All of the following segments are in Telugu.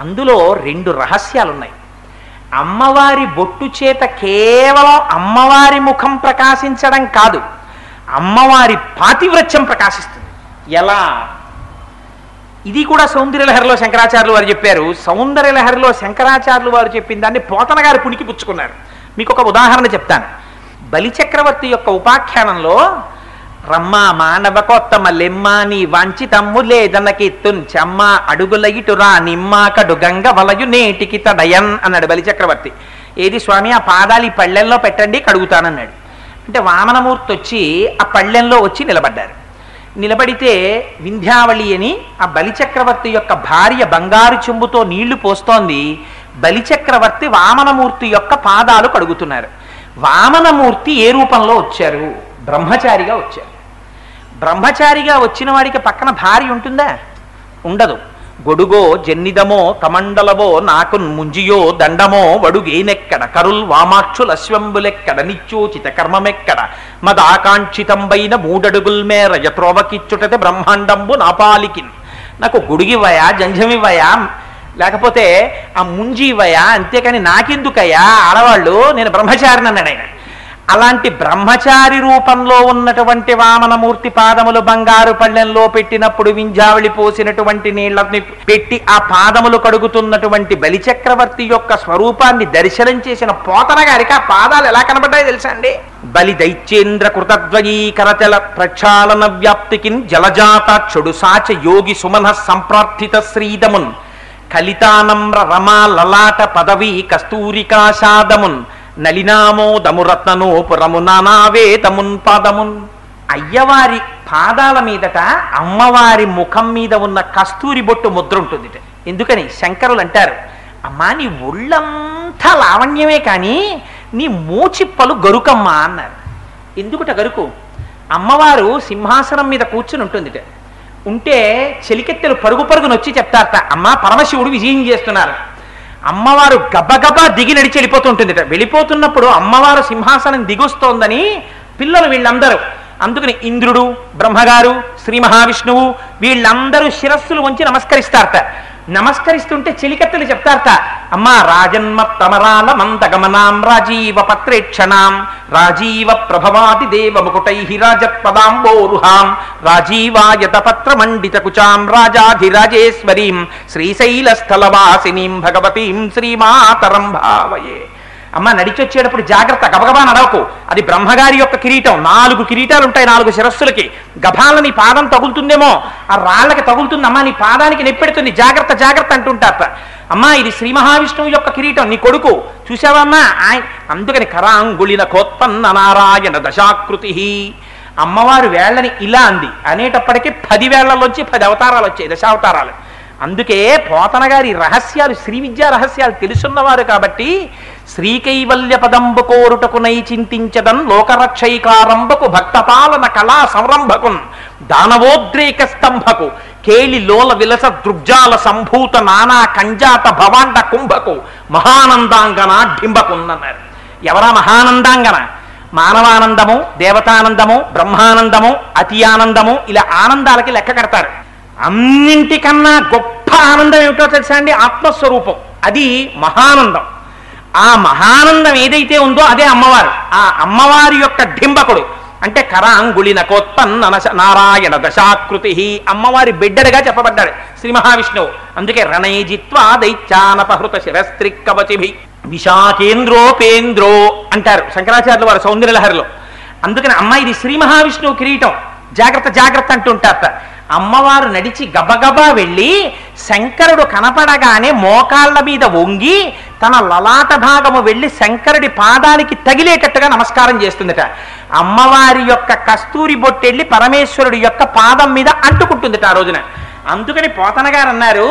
అందులో రెండు రహస్యాలున్నాయి అమ్మవారి బొట్టు చేత కేవలం అమ్మవారి ముఖం ప్రకాశించడం కాదు అమ్మవారి పాతివ్రత్యం ప్రకాశిస్తుంది ఎలా ఇది కూడా సౌందర్యలహరిలో శంకరాచార్యులు వారు చెప్పారు సౌందర్యలహరిలో శంకరాచార్యులు వారు చెప్పిన దాన్ని పోతన గారు పుణికి పుచ్చుకున్నారు మీకు ఒక ఉదాహరణ చెప్తాను బలిచక్రవర్తి యొక్క ఉపాఖ్యానంలో రమ్మ మానవకోత్తమ లెమ్మ నీ వంచితమ్ము లేదన్నకి తుంచమ్మ అడుగుల ఇటురా నిమ్మాకడు గంగ వలయు నేటికి తడయన్ అన్నాడు బలిచక్రవర్తి ఏది స్వామి ఆ పాదాలు ఈ పళ్ళెంలో పెట్టండి కడుగుతానన్నాడు అంటే వామనమూర్తి వచ్చి ఆ పళ్ళెంలో వచ్చి నిలబడ్డారు నిలబడితే వింధ్యావళి అని ఆ బలిచక్రవర్తి యొక్క భార్య బంగారు చెంబుతో నీళ్లు పోస్తోంది బలిచక్రవర్తి వామనమూర్తి యొక్క పాదాలు కడుగుతున్నారు వామనమూర్తి ఏ రూపంలో వచ్చారు బ్రహ్మచారిగా వచ్చారు బ్రహ్మచారిగా వచ్చిన వాడికి పక్కన భార్య ఉంటుందా ఉండదు గొడుగో జన్నిదమో కమండలవో నాకు ముంజియో దండమో వడుగేనెక్కడ కరుల్ వామాక్షుల అశ్వంబులెక్కడ నిత్యోచిత కర్మమెక్కడ మదాకాంక్షితంబైన మూడడుగుల్ మేర యత్రోవకిచ్చుటతే బ్రహ్మాండంబు నాపాలికిన్ నాకు గుడిగివ్వయా జంఝమివ్వయా లేకపోతే ఆ ముంజివయ్యా అంతేకాని నాకెందుకయ్యా ఆడవాళ్ళు నేను బ్రహ్మచారిని అన్నాడు ఆయన అలాంటి బ్రహ్మచారి రూపంలో ఉన్నటువంటి వామనమూర్తి పాదములు బంగారు పళ్ళెంలో పెట్టినప్పుడు వింజావళి పోసినటువంటి నీళ్ళని పెట్టి ఆ పాదములు కడుగుతున్నటువంటి బలిచక్రవర్తి యొక్క స్వరూపాన్ని దర్శనం చేసిన పోతన గారికి ఆ పాదాలు ఎలా కనబడ్డాయో తెలుసా అండి బలి దైత్యేంద్ర కృతద్వయీ కరచల ప్రక్షాళన వ్యాప్తికిన్ జలజాత చెడు సాచ యోగి సుమన సంప్రార్థిత శ్రీదమున్ కలితానమ్ర రమా లలాట పదవి కస్తూరికాశాదమున్ నలినామోదమురత్నను పురము నానావేదమున్ పాదమున్ అయ్యవారి పాదాల మీదట అమ్మవారి ముఖం మీద ఉన్న కస్తూరి బొట్టు ముద్ర ఉంటుంది ఎందుకని శంకరులు అంటారు అమ్మా నీ ఒళ్ళంతా లావణ్యమే కానీ నీ మూచిప్పలు గరుకమ్మా అన్నారు ఎందుకుట గరుకు అమ్మవారు సింహాసనం మీద కూర్చుని ఉంటుందిట ఉంటే చెలికెత్తెలు పరుగు పరుగున వచ్చి చెప్తారట అమ్మ పరమశివుడు విజయం చేస్తున్నారు అమ్మవారు గబగబా దిగి నడిచి వెళ్ళిపోతుంటుందిట వెళ్ళిపోతున్నప్పుడు అమ్మవారు సింహాసనం దిగొస్తోందని పిల్లలు వీళ్ళందరూ అందుకని ఇంద్రుడు బ్రహ్మగారు శ్రీ మహావిష్ణువు వీళ్ళందరూ శిరస్సులు వంచి నమస్కరిస్తారట నమస్కరిస్తుంటే చెలికత్తెలు చెప్తారట అమ్మా రాజన్మ తమరాల మందగమనాం రాజీవ పత్రేక్షణాం రాజీవ ప్రభవాది దేవ ముకుటై రాజత్పదాంబోరుహాం రాజీవాయత పత్ర మండిత కుచాం రాజాధిరాజేశ్వరీం శ్రీశైలస్థలవాసినీం భగవతీం శ్రీమాతరం భావయే అమ్మ నడిచొచ్చేటప్పుడు జాగ్రత్త గబగబా నడవకు అది బ్రహ్మగారి యొక్క కిరీటం నాలుగు కిరీటాలు ఉంటాయి నాలుగు శిరస్సులకి గభాల నీ పాదం తగులుతుందేమో ఆ రాళ్ళకి తగులుతుంది అమ్మా నీ పాదానికి నెప్పెడుతుంది జాగ్రత్త జాగ్రత్త అంటుంటారట అమ్మా ఇది శ్రీ మహావిష్ణువు యొక్క కిరీటం నీ కొడుకు చూసావమ్మా ఆయన అందుకని కరాంగుళిన కోత్పన్న నారాయణ దశాకృతి అమ్మవారు వేళ్ళని ఇలా అంది అనేటప్పటికీ పది వేళ్లలోంచి పది అవతారాలు వచ్చాయి దశావతారాలు అందుకే పోతన గారి రహస్యాలు శ్రీ విద్యా రహస్యాలు తెలుసున్నవారు కాబట్టి శ్రీకైవల్య పదంబు కోరుటకునై చింతించదన్ లోకరక్షైకారంభకు భక్తపాలన కళా సంరంభకున్ దానవోద్రేక స్తంభకు కేళి లోల విలస దృగ్జాల సంభూత నానా కంజాత భవాండ కుంభకు మహానందాంగన ఢింబకున్నన్నారు ఎవరా మహానందాంగన మానవానందము దేవతానందము బ్రహ్మానందము అతి ఆనందము ఇలా ఆనందాలకి లెక్క కడతారు అన్నింటికన్నా గొప్ప ఆనందం ఏమిటో తెలుసా అండి ఆత్మస్వరూపం అది మహానందం ఆ మహానందం ఏదైతే ఉందో అదే అమ్మవారు ఆ అమ్మవారి యొక్క డింబకుడు అంటే కరాంగుళిన కోత్పన్న నశ- నారాయణ దశాకృతి అమ్మవారి బిడ్డలుగా చెప్పబడ్డాడు శ్రీ మహావిష్ణువు అందుకే రణైజిత్వా దైత్యానపహృత శిరస్త్రిక్కవచిభి విశాఖేంద్రోపేంద్రో అంటారు శంకరాచార్యుల వారు సౌందర్యలహరిలో అందుకని అమ్మ ఇది శ్రీ మహావిష్ణువు కిరీటం జాగ్రత్త జాగ్రత్త అంటుంటారట అమ్మవారు నడిచి గబగబా వెళ్ళి శంకరుడు కనపడగానే మోకాళ్ళ మీద వంగి తన లలాట భాగము వెళ్ళి శంకరుడి పాదానికి తగిలేటట్టుగా నమస్కారం చేస్తుందట అమ్మవారి యొక్క కస్తూరి బొట్టెళ్ళి పరమేశ్వరుడి యొక్క పాదం మీద అంటుకుంటుందట ఆ రోజున అందుకని పోతన గారు అన్నారు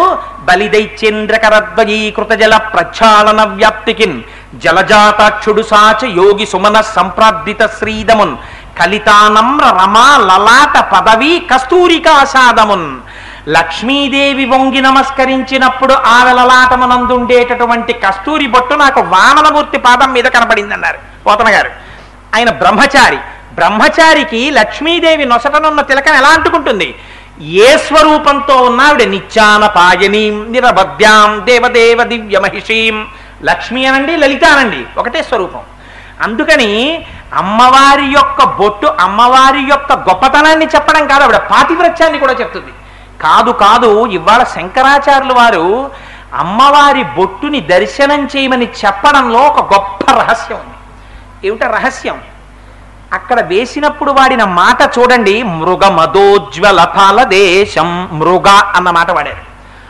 బలిదైచేంద్రకరద్వయీకృత జల ప్రక్షాళన వ్యాప్తికిన్ జలజాతాక్షుడు సాచ యోగి సుమన సంప్రార్థిత శ్రీదమున్ కలితానమ్ర రమా లలాట పదవి కస్తూరికాశాదమున్ లక్ష్మీదేవి వంగి నమస్కరించినప్పుడు ఆమె లలాటమునందుండేటటువంటి కస్తూరి బొట్టు నాకు వామనమూర్తి పాదం మీద కనపడిందన్నారు పోతన గారు ఆయన బ్రహ్మచారి బ్రహ్మచారికి లక్ష్మీదేవి నొసటనున్న తిలకం ఎలా అంటుకుంటుంది ఏ స్వరూపంతో ఉన్నా ఆవిడ నిత్యాన పాయనీం నిరబద్యాం దేవదేవ దివ్య మహిషీం లక్ష్మి అనండి లలిత అనండి ఒకటే స్వరూపం అందుకని అమ్మవారి యొక్క బొట్టు అమ్మవారి యొక్క గొప్పతనాన్ని చెప్పడం కాదు ఆవిడ పాతివ్రత్యాన్ని కూడా చెప్తుంది కాదు కాదు ఇవాళ శంకరాచార్యులు వారు అమ్మవారి బొట్టుని దర్శనం చేయమని చెప్పడంలో ఒక గొప్ప రహస్యం ఉంది ఏమిట రహస్యం అక్కడ వేసినప్పుడు వాడిన మాట చూడండి మృగ మదోజ్వల ఫల దేశం మృగ అన్న మాట వాడారు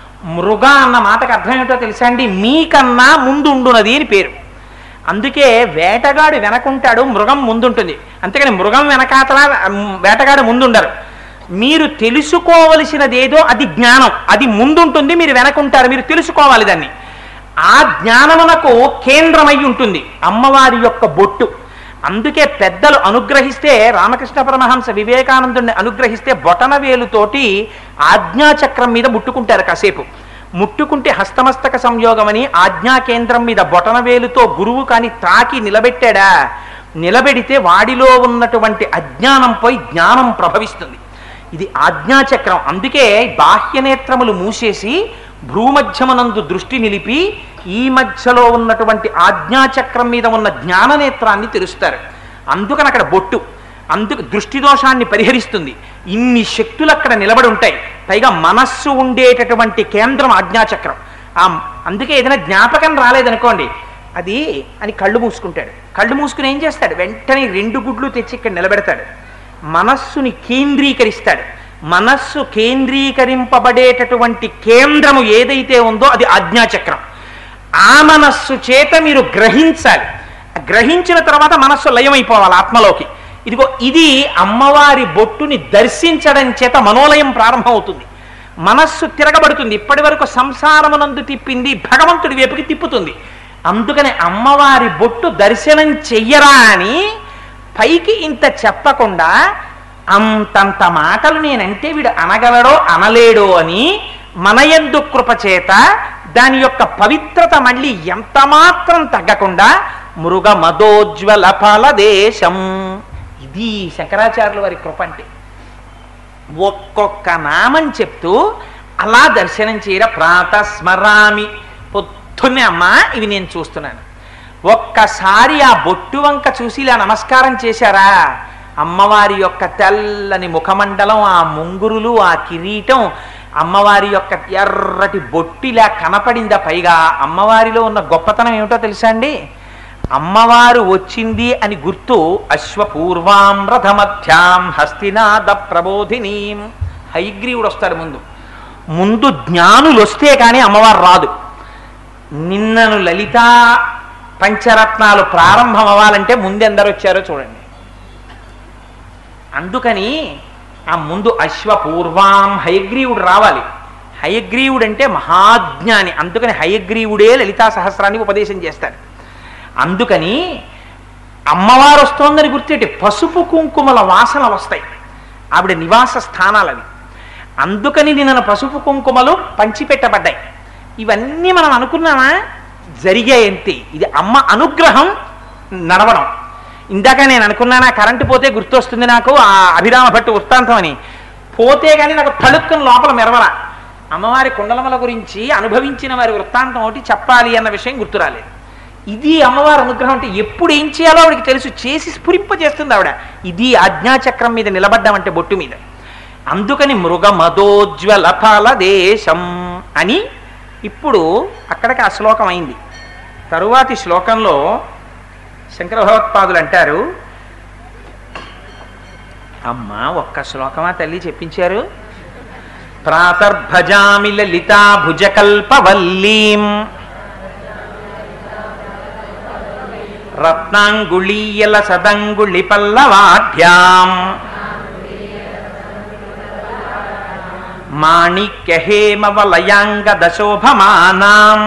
మృగ అన్న మాటకు అర్థం ఏమిటో తెలుసా అండి మీకన్నా ముందుండునది అని పేరు అందుకే వేటగాడు వెనకుంటాడు మృగం ముందుంటుంది అంతేకాని మృగం వెనకాతల వేటగాడు ముందుండరు మీరు తెలుసుకోవలసినది ఏదో అది జ్ఞానం అది ముందుంటుంది మీరు వెనకుంటారు మీరు తెలుసుకోవాలి దాన్ని ఆ జ్ఞానమునకు కేంద్రమై ఉంటుంది అమ్మవారి యొక్క బొట్టు అందుకే పెద్దలు అనుగ్రహిస్తే రామకృష్ణ పరమహంస వివేకానందుడిని అనుగ్రహిస్తే బొటన వేలుతోటి ఆజ్ఞాచక్రం మీద ముట్టుకుంటారు కాసేపు ముట్టుకుంటే హస్తమస్తక సంయోగమని ఆజ్ఞా కేంద్రం మీద బొటన వేలుతో గురువు కాని తాకి నిలబెట్టాడా నిలబెడితే వాడిలో ఉన్నటువంటి అజ్ఞానం పోయి జ్ఞానం ప్రభవిస్తుంది ఇది ఆజ్ఞాచక్రం అందుకే బాహ్యనేత్రములు మూసేసి భ్రూమధ్యమనందు దృష్టి నిలిపి ఈ మధ్యలో ఉన్నటువంటి ఆజ్ఞాచక్రం మీద ఉన్న జ్ఞాననేత్రాన్ని తెరుస్తారు అందుకని అక్కడ బొట్టు అందుకు దృష్టి దోషాన్ని పరిహరిస్తుంది ఇన్ని శక్తులు అక్కడ నిలబడి ఉంటాయి పైగా మనస్సు ఉండేటటువంటి కేంద్రం ఆజ్ఞాచక్రం ఆ అందుకే ఏదైనా జ్ఞాపకం రాలేదనుకోండి అది అని కళ్ళు మూసుకుంటాడు కళ్ళు మూసుకుని ఏం చేస్తాడు వెంటనే రెండు గుడ్లు తెచ్చి ఇక్కడ నిలబెడతాడు మనస్సుని కేంద్రీకరిస్తాడు మనస్సు కేంద్రీకరింపబడేటటువంటి కేంద్రము ఏదైతే ఉందో అది ఆజ్ఞాచక్రం ఆ మనస్సు చేత మీరు గ్రహించాలి గ్రహించిన తర్వాత మనస్సు లయమైపోవాలి ఆత్మలోకి ఇదిగో ఇది అమ్మవారి బొట్టుని దర్శించడం చేత మనోలయం ప్రారంభమవుతుంది మనస్సు తిరగబడుతుంది ఇప్పటి వరకు సంసారమునందు తిప్పింది భగవంతుడి వైపుకి తిప్పుతుంది అందుకని అమ్మవారి బొట్టు దర్శనం చెయ్యరా అని పైకి ఇంత చెప్పకుండా అంతంత మాటలు నేనంటే వీడు అనగలడో అనలేడో అని మనయందు కృపచేత దాని యొక్క పవిత్రత మళ్ళీ ఎంత మాత్రం తగ్గకుండా మృగ మదోజ్వల ఫల దేశం ఇది శంకరాచార్యుల వారి కృప అంటే ఒక్కొక్క నామం చెప్తూ అలా దర్శనం చేయర ప్రాత స్మరామి పొద్దున్నే అమ్మా ఇవి నేను చూస్తున్నాను ఒక్కసారి ఆ బొట్టు వంక చూసి ఇలా నమస్కారం చేశారా అమ్మవారి యొక్క తెల్లని ముఖమండలం ఆ ముంగురులు ఆ కిరీటం అమ్మవారి యొక్క ఎర్రటి బొట్టిలా కనపడిందా పైగా అమ్మవారిలో ఉన్న గొప్పతనం ఏమిటో తెలుసా అండి అమ్మవారు వచ్చింది అని గుర్తు అశ్వపూర్వాం రథమధ్యాం హస్తినాద ప్రబోధినీం హైగ్రీవుడు వస్తాడు ముందు ముందు జ్ఞానులు వస్తే కానీ అమ్మవారు రాదు నిన్నను లలితా పంచరత్నాలు ప్రారంభం అవ్వాలంటే ముందెందరు వచ్చారో చూడండి అందుకని ఆ ముందు అశ్వపూర్వాం హయగ్రీవుడు రావాలి హయగ్రీవుడు అంటే మహాజ్ఞాని అందుకని హయగ్రీవుడే లలితా సహస్రాన్ని ఉపదేశం చేస్తాడు అందుకని అమ్మవారు వస్తోందని గుర్తేటి పసుపు కుంకుమల వాసన వస్తాయి ఆవిడ నివాస స్థానాలవి అందుకని నిన్న పసుపు కుంకుమలు పంచిపెట్టబడ్డాయి ఇవన్నీ మనం అనుకున్నామా జరిగాయి అంతే ఇది అమ్మ అనుగ్రహం నడవడం ఇందాక నేను అనుకున్నానా కరెంటు పోతే గుర్తొస్తుంది నాకు ఆ అభిరామ భట్టు వృత్తాంతం అని పోతే కానీ నాకు తలుక్కుని లోపల మెరవరా అమ్మవారి కుండలమల గురించి అనుభవించిన వారి వృత్తాంతం ఒకటి చెప్పాలి అన్న విషయం గుర్తురాలేదు ఇది అమ్మవారి అనుగ్రహం అంటే ఎప్పుడు ఏం చేయాలో ఆవిడకి తెలుసు చేసి స్ఫురింపజేస్తుంది ఆవిడ ఇది ఆజ్ఞాచక్రం మీద నిలబడ్డామంటే బొట్టు మీద అందుకని మృగ మదోజ్వల ఫల దేశం అని ఇప్పుడు అక్కడికి ఆ శ్లోకం అయింది తరువాతి శ్లోకంలో శంకర భగవత్పాదులు అంటారు అమ్మా ఒక్క శ్లోకమా తల్లి చెప్పించారు ప్రాతర్భజామి లలితా భుజకల్పవల్లీం రత్నాంగుళీయల సదంగుళి పల్లవాఢ్యాం మాణిక్యహేమవలయాంగ దశోభమానాం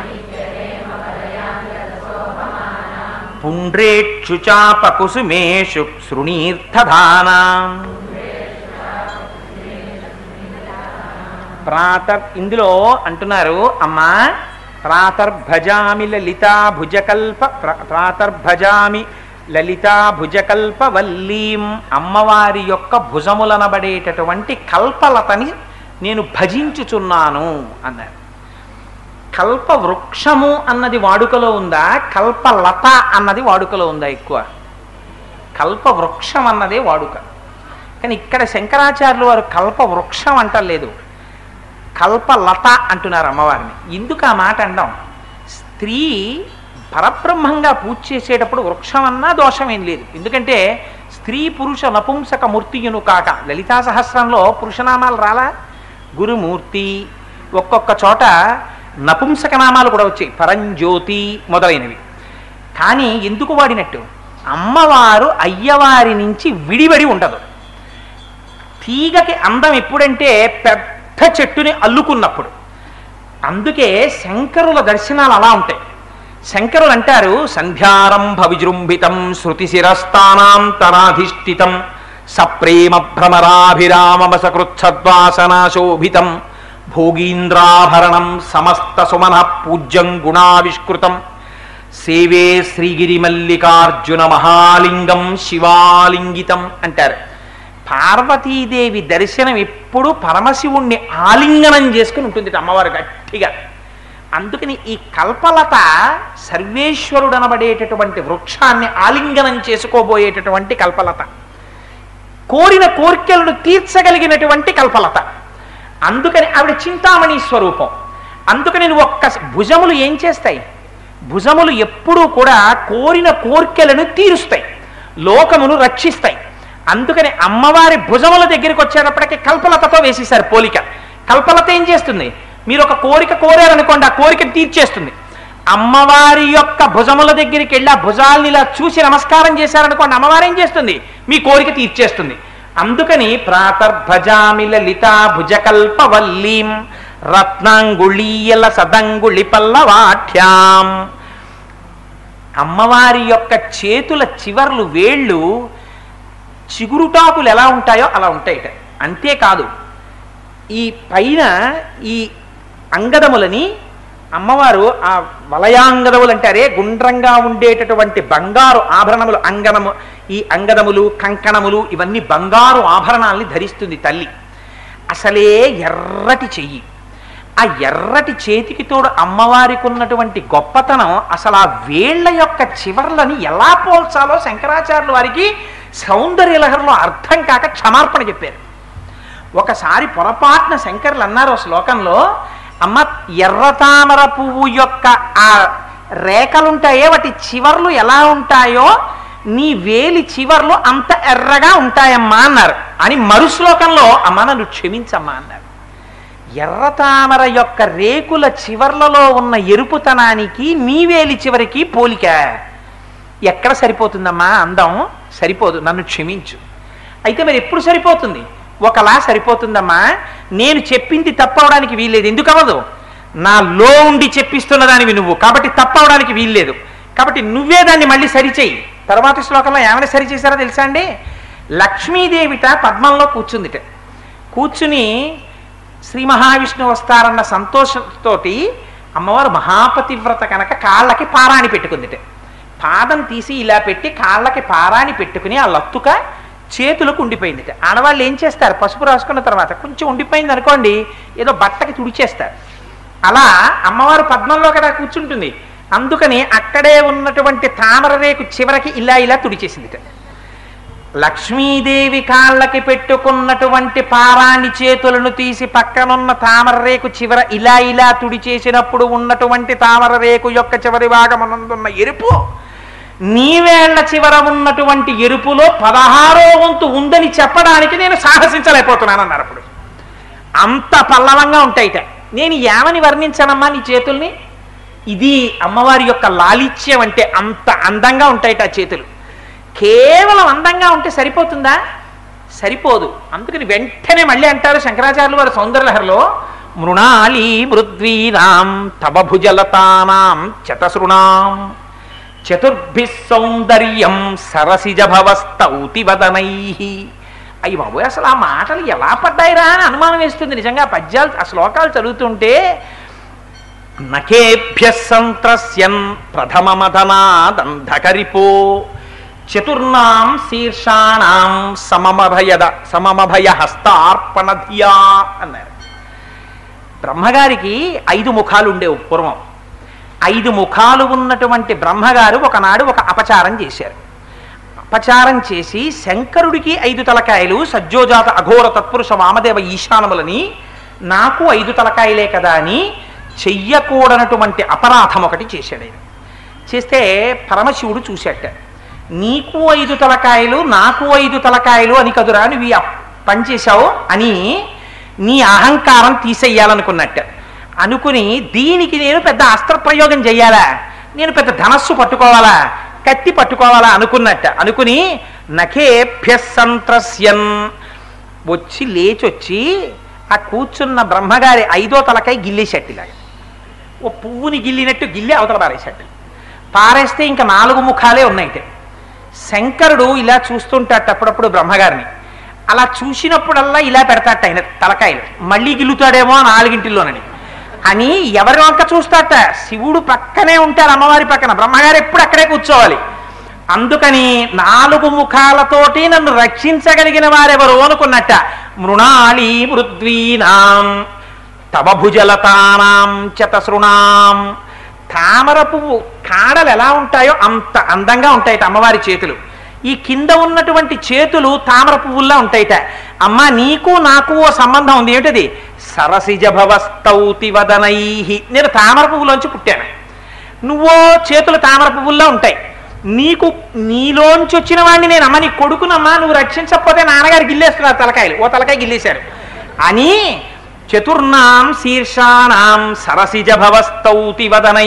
పుండ్రేక్షుచాప కుసుమేషు శృణీర్థధానాం ప్రాతర్ ఇందులో అంటున్నారు అమ్మా ప్రాతర్భజామి లలితా భుజకల్ప ప్ర- ప్రాతర్భజామి లలితా భుజకల్పవల్లీం అమ్మవారి యొక్క భుజములనబడేటటువంటి కల్పలతని నేను భజించుచున్నాను అన్నారు కల్ప వృక్షము అన్నది వాడుకలో ఉందా కల్పలత అన్నది వాడుకలో ఉందా ఎక్కువ కల్ప వృక్షం అన్నదే వాడుక కానీ ఇక్కడ శంకరాచార్యులు వారు కల్ప వృక్షం అంటలేదు కల్పలత అంటున్నారు అమ్మవారిని ఎందుకు ఆ మాట అంటాం స్త్రీ పరబ్రహ్మంగా పూజ చేసేటప్పుడు వృక్షం అన్నా దోషమేం లేదు ఎందుకంటే స్త్రీ పురుష నపుంసక మూర్తియును కాక లలితా సహస్రంలో పురుషనామాలు రాలా గురుమూర్తి ఒక్కొక్క చోట నపుంసక నామాలు కూడా వచ్చాయి పరంజ్యోతి మొదలైనవి కానీ ఎందుకు వాడినట్టు అమ్మవారు అయ్యవారి నుంచి విడివడి ఉండదు తీగకి అందం ఎప్పుడంటే పెద్ద చెట్టుని అల్లుకున్నప్పుడు అందుకే శంకరుల దర్శనాలు అలా ఉంటాయి శంకరులు అంటారు సంధ్యారంభ విజృంభితం శృతి శిరస్థానాంతరాధిష్ఠితం సప్రేమ భ్రమరాభిరామసకృచ్ఛద్వాసనాశోభితం భోగీంద్రాభరణం సమస్త సుమన పూజ్యం గుణావిష్కృతం సేవే శ్రీగిరి మల్లికార్జున మహాలింగం శివాలింగితం అంటారు పార్వతీదేవి దర్శనం ఎప్పుడు పరమశివుణ్ణి ఆలింగనం చేసుకుని ఉంటుంది అమ్మవారు గట్టిగా అందుకని ఈ కల్పలత సర్వేశ్వరుడు అనబడేటటువంటి వృక్షాన్ని ఆలింగనం చేసుకోబోయేటటువంటి కల్పలత కోరిన కోర్కెలను తీర్చగలిగినటువంటి కల్పలత అందుకని ఆవిడ చింతామణి స్వరూపం అందుకని నువ్వు ఒక్క భుజములు ఏం చేస్తాయి భుజములు ఎప్పుడూ కూడా కోరిన కోర్కెలను తీరుస్తాయి లోకమును రక్షిస్తాయి అందుకని అమ్మవారి భుజముల దగ్గరికి వచ్చేటప్పటికి కల్పలతతో వేసేశారు పోలిక కల్పలత ఏం చేస్తుంది మీరు ఒక కోరిక కోరారనుకోండి ఆ కోరికను తీర్చేస్తుంది అమ్మవారి యొక్క భుజముల దగ్గరికి వెళ్ళి ఆ భుజాల్ని ఇలా చూసి నమస్కారం చేశారనుకోండి అమ్మవారు ఏం చేస్తుంది మీ కోరిక తీర్చేస్తుంది అందుకని ప్రాతర్భజామి లలితా భుజకల్పవల్లీం రత్నాంగుళీయల సదంగుళి పల్లవాఠ్యాం అమ్మవారి యొక్క చేతుల చివర్లు వేళ్ళు చిగురుటాకులు ఎలా ఉంటాయో అలా ఉంటాయిట అంతేకాదు ఈ పైన ఈ అంగదములని అమ్మవారు ఆ వలయాంగదములు అంటారే గుండ్రంగా ఉండేటటువంటి బంగారు ఆభరణములు అంగనము ఈ అంగదములు కంకణములు ఇవన్నీ బంగారు ఆభరణాల్ని ధరిస్తుంది తల్లి అసలే ఎర్రటి చెయ్యి ఆ ఎర్రటి చేతికి తోడు అమ్మవారికి ఉన్నటువంటి గొప్పతనం అసలు ఆ వేళ్ల యొక్క చివర్లని ఎలా పోల్చాలో శంకరాచార్యుల వారికి సౌందర్యలహరిలో అర్థం కాక క్షమార్పణ చెప్పారు ఒకసారి పొరపాటున శంకర్లు అన్నారు ఓ శ్లోకంలో అమ్మ ఎర్రతామర పువ్వు యొక్క ఆ రేఖలుంటాయే వాటి చివర్లు ఎలా ఉంటాయో నీ వేలి చివర్లు అంత ఎర్రగా ఉంటాయమ్మా అన్నారు అని మరు శ్లోకంలో అమ్మ నన్ను క్షమించమ్మా అన్నారు ఎర్రతామర యొక్క రేకుల చివర్లలో ఉన్న ఎరుపుతనానికి మీ వేలి చివరికి పోలిక ఎక్కడ సరిపోతుందమ్మా అందం సరిపోదు నన్ను క్షమించు అయితే మరి ఎప్పుడు సరిపోతుంది ఒకలా సరిపోతుందమ్మా నేను చెప్పింది తప్పవడానికి వీల్లేదు ఎందుకు అవ్వదు నా లో ఉండి చెప్పిస్తున్న దానివి నువ్వు కాబట్టి తప్పవడానికి వీల్లేదు కాబట్టి నువ్వే దాన్ని మళ్ళీ సరిచేయి తర్వాత శ్లోకంలో ఏమైనా సరి చేశారో తెలుసా అండి లక్ష్మీదేవిట పద్మంలో కూర్చుందిట కూర్చుని శ్రీ మహావిష్ణువు వస్తారన్న సంతోషంతో అమ్మవారు మహాపతివ్రత కనుక కాళ్ళకి పారాణి పెట్టుకుందిట పాదం తీసి ఇలా పెట్టి కాళ్ళకి పారాణి పెట్టుకుని ఆ లత్తుక చేతులకు ఉండిపోయిందిట ఆడవాళ్ళు ఏం చేస్తారు పసుపు రాసుకున్న తర్వాత కొంచెం ఉండిపోయింది అనుకోండి ఏదో బట్టకి తుడిచేస్తారు అలా అమ్మవారు పద్మంలో కదా కూర్చుంటుంది అందుకని అక్కడే ఉన్నటువంటి తామర రేకు చివరికి ఇలా ఇలా తుడిచేసిందిట లక్ష్మీదేవి కాళ్ళకి పెట్టుకున్నటువంటి పారాణి చేతులను తీసి పక్కనున్న తామర రేకు చివర ఇలా ఇలా తుడి చేసినప్పుడు ఉన్నటువంటి తామర రేకు యొక్క చివరి భాగమునందున్న ఎరుపు నీవేళ్ల చివర ఉన్నటువంటి ఎరుపులో పదహారో వంతు ఉందని చెప్పడానికి నేను సాహసించలేకపోతున్నాను అన్నారు అప్పుడు అంత పల్లవంగా ఉంటాయిట నేను ఏమని వర్ణించానమ్మా నీ చేతుల్ని ఇది అమ్మవారి యొక్క లాలిత్యం అంటే అంత అందంగా ఉంటాయిట ఆ చేతులు కేవలం అందంగా ఉంటే సరిపోతుందా సరిపోదు అందుకని వెంటనే మళ్ళీ అంటారు శంకరాచార్యులు వారు సౌందర్యలహరిలో మృణాళీ మృద్వీనాం తవ భుజలతానాం చతసృణాం చతుర్భి సౌందర్యం సరసిజ భవస్తౌతి వదనై అయ్యి బాబు అసలు ఆ మాటలు ఎలా పడ్డాయిరా అని అనుమానం వేస్తుంది నిజంగా ఆ పద్యాలు ఆ శ్లోకాలు చదువుతుంటే నకేభ్య సంత్రస్యన్ ప్రథమ మదనాదంధకరిపో చతుర్నాం శీర్షాణం సమమభయద సమమభయ హస్తార్పణధియా అన్నారు బ్రహ్మగారికి ఐదు ముఖాలు ఉండేవి పూర్వం ఐదు ముఖాలు ఉన్నటువంటి బ్రహ్మగారు ఒకనాడు ఒక అపచారం చేశారు అపచారం చేసి శంకరుడికి ఐదు తలకాయలు సజ్జోజాత అఘోర తత్పురుష వామదేవ ఈశానములని నాకు ఐదు తలకాయలే కదా అని చెయ్యకూడనటువంటి అపరాధం ఒకటి చేశాడు ఆయన చేస్తే పరమశివుడు చూశాట నీకు ఐదు తలకాయలు నాకు ఐదు తలకాయలు అని కదురా నువ్వు ఈ అప్- పని చేశావు అని నీ అహంకారం తీసేయాలనుకున్నట్ట అనుకుని దీనికి నేను పెద్ద అస్త్ర ప్రయోగం చెయ్యాలా నేను పెద్ద ధనస్సు పట్టుకోవాలా కత్తి పట్టుకోవాలా అనుకున్నట్ట అనుకుని నఖేభ్య సంత్రస్యన్ వచ్చి లేచొచ్చి ఆ కూర్చున్న బ్రహ్మగారి ఐదో తలకాయ గిల్లేసట్టిలాగా ఓ పువ్వుని గిల్లినట్టు గిల్లి అవతల పారేసట్టు పారేస్తే ఇంకా నాలుగు ముఖాలే ఉన్నాయి శంకరుడు ఇలా చూస్తుంటాట అప్పుడప్పుడు బ్రహ్మగారిని అలా చూసినప్పుడల్లా ఇలా పెడతాట ఆయన తలకాయలు మళ్ళీ గిల్లుతాడేమో ఆ నాలుగింటిల్లోనని అని ఎవరి వంక చూస్తాట శివుడు పక్కనే ఉంటారు అమ్మవారి పక్కన బ్రహ్మగారు ఎప్పుడు అక్కడే కూర్చోవాలి అందుకని నాలుగు ముఖాలతోటి నన్ను రక్షించగలిగిన వారెవరు అనుకున్నట్ట మృణాళీ మృద్వీనాం తవ భుజలతానాం చతసృణాం తామర పువ్వు కాడలు ఎలా ఉంటాయో అంత అందంగా ఉంటాయట అమ్మవారి చేతులు ఈ కింద ఉన్నటువంటి చేతులు తామర పువ్వుల్లా ఉంటాయిట అమ్మ నీకు నాకు ఓ సంబంధం ఉంది ఏమిటది సరసిజ భవస్తౌతి వదనై నేను తామర పువ్వులోంచి పుట్టాను నువ్వో చేతులు తామర పువ్వుల్లో ఉంటాయి నీకు నీలోంచి వచ్చిన వాడిని నేను అమ్మ నీ కొడుకునమ్మా నువ్వు రక్షించకపోతే నాన్నగారు గిల్లేస్తున్నారు తలకాయలు ఓ తలకాయ గిల్లేశారు అని చతుర్నాం శీర్షాణం సరసిజ భవస్తౌతి వదనై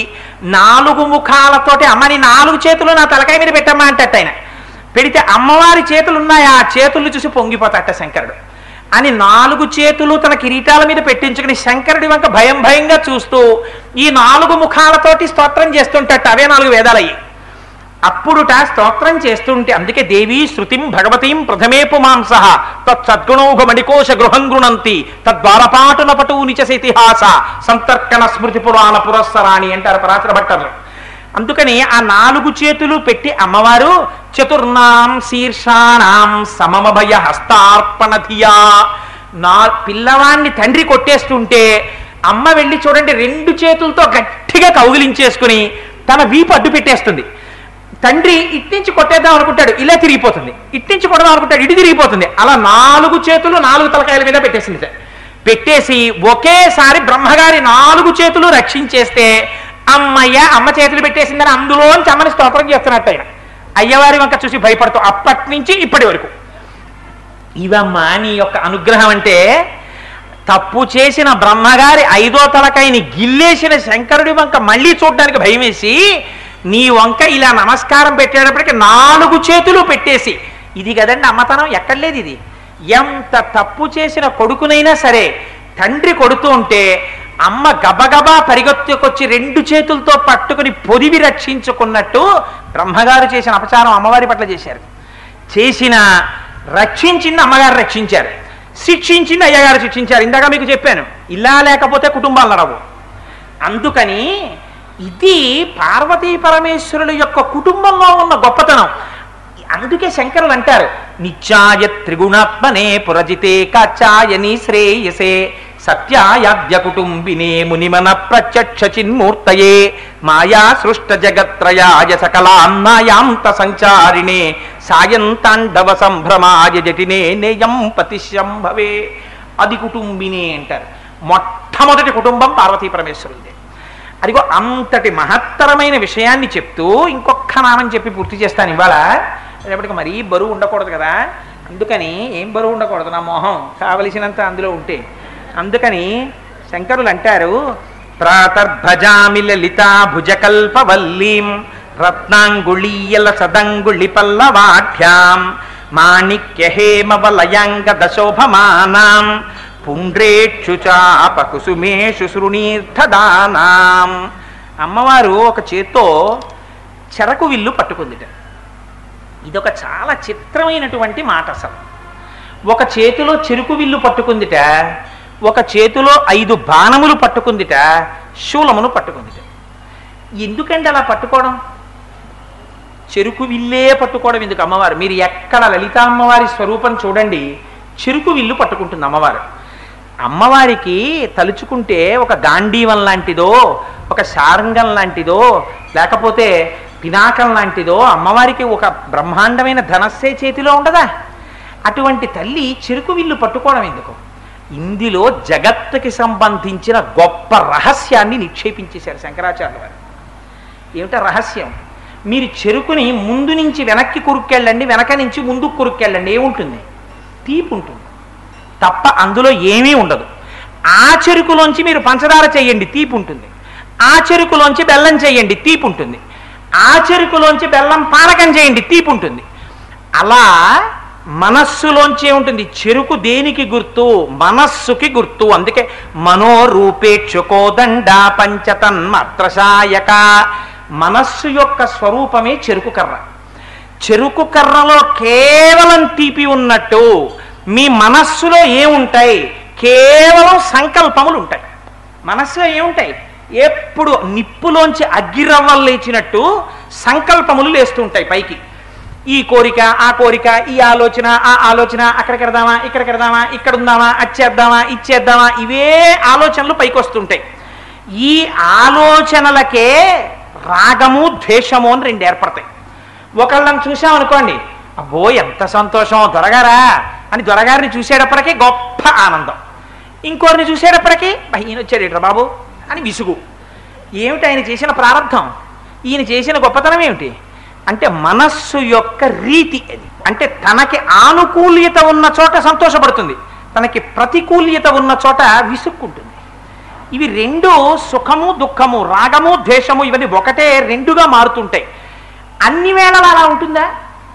నాలుగు ముఖాలతోటి అమ్మని నాలుగు చేతులు నా తలకాయ మీద పెట్టమ్మా అంటట్టు ఆయన పెడితే అమ్మవారి చేతులు ఉన్నాయి ఆ చేతులు చూసి పొంగిపోతాట శంకరుడు అని నాలుగు చేతులు తన కిరీటాల మీద పెట్టించుకుని శంకరుడి వంక భయం భయంగా చూస్తూ ఈ నాలుగు ముఖాలతోటి స్తోత్రం చేస్తుంటట్టు అవే నాలుగు వేదాలయ్యి అప్పుడుట స్తోత్రం చేస్తుంటే అందుకే దేవీ శృతిం భగవతీం ప్రథమే పుమాంస తత్సద్గుణౌఘ మణికోశ గృహం గృణంతి తద్వారపాటున పటూ నిచసితిహాస సంతర్కణ స్మృతి పురాణ పురస్సరాణి అంటారు పరాశర భట్టరు అందుకని ఆ నాలుగు చేతులు పెట్టి అమ్మవారు చతుర్నాం శీర్షాణం సమమభయ హస్తార్పణధియా నా పిల్లవాణ్ణి తండ్రి కొట్టేస్తుంటే అమ్మ వెళ్ళి చూడండి రెండు చేతులతో గట్టిగా కౌగిలించేసుకుని తన వీపు అడ్డు పెట్టేస్తుంది తండ్రి ఇట్నుంచి కొట్టేద్దాం అనుకుంటాడు ఇలా తిరిగిపోతుంది ఇట్నుంచి కొడదాం అనుకుంటాడు ఇటు తిరిగిపోతుంది అలా నాలుగు చేతులు నాలుగు తలకాయల మీద పెట్టేసింది సార్. పెట్టేసి ఒకేసారి బ్రహ్మగారి నాలుగు చేతులు రక్షించేస్తే అమ్మయ్య అమ్మ చేతులు పెట్టేసిందని అందులోంచి అమ్మని స్తోత్రం చేస్తున్నట్టు ఆయన అయ్యవారి వంక చూసి భయపడుతూ అప్పటి నుంచి ఇప్పటి వరకు ఇవమ్మా నీ యొక్క అనుగ్రహం అంటే తప్పు చేసిన బ్రహ్మగారి ఐదో తలకాయని గిల్లేసిన శంకరుడి వంక మళ్ళీ చూడడానికి భయం వేసి నీ వంక ఇలా నమస్కారం పెట్టేటప్పటికి నాలుగు చేతులు పెట్టేసి ఇది కదండి అమ్మతనం ఎక్కడ లేదు ఇది ఎంత తప్పు చేసిన కొడుకునైనా సరే తండ్రి కొడుతూ ఉంటే అమ్మ గబగబా పరిగెత్తుకొచ్చి రెండు చేతులతో పట్టుకుని పొదివి రక్షించుకున్నట్టు బ్రహ్మగారు చేసిన అపచారం అమ్మవారి పట్ల చేశారు చేసిన రక్షించింది అమ్మగారు రక్షించారు శిక్షించింది అయ్యగారు శిక్షించారు ఇందాక మీకు చెప్పాను ఇలా లేకపోతే కుటుంబాలు నడవు అందుకని ఇది పార్వతీ పరమేశ్వరుల యొక్క కుటుంబంలో ఉన్న గొప్పతనం అందుకే శంకరులు అంటారు నిత్యాయ త్రిగుణాత్మనే పురజితే కాచాయని శ్రేయసే సత్యాయాద్య కుటుంబినే మునిమన ప్రత్యక్ష చిన్మూర్తయే మాయా సృష్ట జగత్రయాయ సకలాన్నాయాంత సంచారిణే సాయం తాండవ సంభ్రమాయ జటినే నేయం పతిశంభవే అది కుటుంబినే అంటారు మొట్టమొదటి కుటుంబం పార్వతీ పరమేశ్వరులదే అదిగో అంతటి మహత్తరమైన విషయాన్ని చెప్తూ ఇంకొక నామం చెప్పి పూర్తి చేస్తాను ఇవాళ రేపటికి మరీ బరువు ఉండకూడదు కదా అందుకని ఏం బరువు ఉండకూడదు నా మొహం కావలసినంత అందులో ఉంటే అందుకని శంకరులు అంటారు ప్రాతర్భజామి లలితా భుజకల్పవల్లీం రత్నాంగుళీయల సదంగుళి పల్లవాఢ్యాం మాణిక్య హేమవలయాంగ దశోభమానాం పుండ్రేక్షు చాప కుసుమేషు శృణీర్థదానాం అమ్మవారు ఒక చేత్తో చెరకు విల్లు పట్టుకుందిట ఇదొక చాలా చిత్రమైనటువంటి మాట అసలు ఒక చేతిలో చెరుకు విల్లు పట్టుకుందిట ఒక చేతిలో ఐదు బాణములు పట్టుకుందిట శూలమును పట్టుకుందిట ఎందుకండి అలా పట్టుకోవడం చెరుకు విల్లే పట్టుకోవడం ఎందుకు అమ్మవారు మీరు ఎక్కడ లలిత అమ్మవారి స్వరూపం చూడండి చెరుకు విల్లు పట్టుకుంటుంది అమ్మవారు అమ్మవారికి తలుచుకుంటే ఒక గాంధీవం లాంటిదో ఒక శారంగం లాంటిదో లేకపోతే పినాకం లాంటిదో అమ్మవారికి ఒక బ్రహ్మాండమైన ధనస్సే చేతిలో ఉండదా అటువంటి తల్లి చెరుకు విల్లు పట్టుకోవడం ఎందుకు ఇందులో జగత్తుకి సంబంధించిన గొప్ప రహస్యాన్ని నిక్షేపించేశారు శంకరాచార్య వారు ఏమిటా రహస్యం మీరు చెరుకుని ముందు నుంచి వెనక్కి కురుక్కెళ్ళండి వెనక నుంచి ముందుకు కురుక్కెళ్ళండి ఏముంటుంది తీపి ఉంటుంది తప్ప అందులో ఏమీ ఉండదు ఆ చెరుకులోంచి మీరు పంచదార చేయండి తీపి ఉంటుంది ఆ చెరుకులోంచి బెల్లం చేయండి తీపి ఉంటుంది ఆ చెరుకులోంచి బెల్లం పానకం చేయండి తీపి ఉంటుంది అలా మనస్సులోంచే ఉంటుంది చెరుకు దేనికి గుర్తు మనస్సుకి గుర్తు అందుకే మనోరూపేక్షుకోదండ పంచతన్మాత్రశాయక మనస్సు యొక్క స్వరూపమే చెరుకు కర్ర చెరుకు కర్రలో కేవలం తీపి ఉన్నట్టు మీ మనస్సులో ఏముంటాయి కేవలం సంకల్పములు ఉంటాయి మనస్సులో ఏముంటాయి ఎప్పుడు నిప్పులోంచి అగ్గిరవ్వలు లేచినట్టు సంకల్పములు లేస్తుంటాయి పైకి ఈ కోరిక ఆ కోరిక ఈ ఆలోచన ఆ ఆలోచన అక్కడికి వెడదామా ఇక్కడికి వెడదామా ఇక్కడ ఉందామా అచ్చేద్దామా ఇచ్చేద్దామా ఇవే ఆలోచనలు పైకి వస్తుంటాయి ఈ ఆలోచనలకే రాగము ద్వేషము అని రెండు ఏర్పడతాయి ఒకళ్ళని చూసామనుకోండి అబ్బో ఎంత సంతోషం దొరగారా అని దొరగారిని చూసేటప్పటికీ గొప్ప ఆనందం ఇంకోరిని చూసేటప్పటికీ "బా, ఈయన వచ్చాడు ఇట్రా బాబు అని విసుగు ఏమిటి ఆయన చేసిన ప్రారంధం ఈయన చేసిన గొప్పతనం ఏమిటి అంటే మనస్సు యొక్క రీతి అది అంటే తనకి ఆనుకూల్యత ఉన్న చోట సంతోషపడుతుంది తనకి ప్రతికూల్యత ఉన్న చోట విసుక్కుంటుంది ఇవి రెండు సుఖము దుఃఖము రాగము ద్వేషము ఇవన్నీ ఒకటే రెండుగా మారుతుంటాయి అన్ని వేళలా అలా ఉంటుందా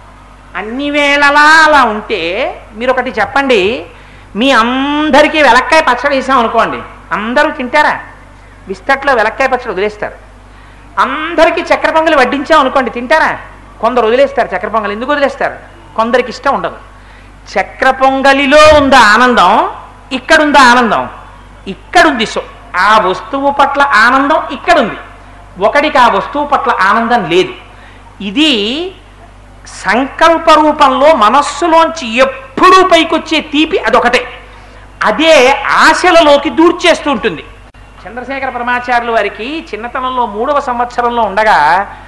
అన్ని వేళలా అలా ఉంటే మీరు ఒకటి చెప్పండి మీ అందరికీ వెలక్కాయ పచ్చడి వేసాం అనుకోండి అందరూ తింటారా బిస్తట్లో వెలక్కాయ పచ్చడి వదిలేస్తారు అందరికీ చక్కెర పొంగలి వడ్డించాం అనుకోండి తింటారా కొందరు వదిలేస్తారు చక్కెర పొంగలి ఎందుకు వదిలేస్తారు కొందరికి ఇష్టం ఉండదు చక్కెర పొంగలిలో ఉందా ఆనందం ఇక్కడుందా ఆనందం ఇక్కడుంది సో ఆ వస్తువు పట్ల ఆనందం ఇక్కడుంది ఒకడికి ఆ వస్తువు పట్ల ఆనందం లేదు ఇది సంకల్ప రూపంలో మనస్సులోంచి ఎప్పుడూ పైకొచ్చే తీపి అదొకటే అదే ఆశలలోకి దూర్చేస్తూ ఉంటుంది చంద్రశేఖర పరమాచార్యులు వారికి చిన్నతనంలో మూడవ సంవత్సరంలో ఉండగా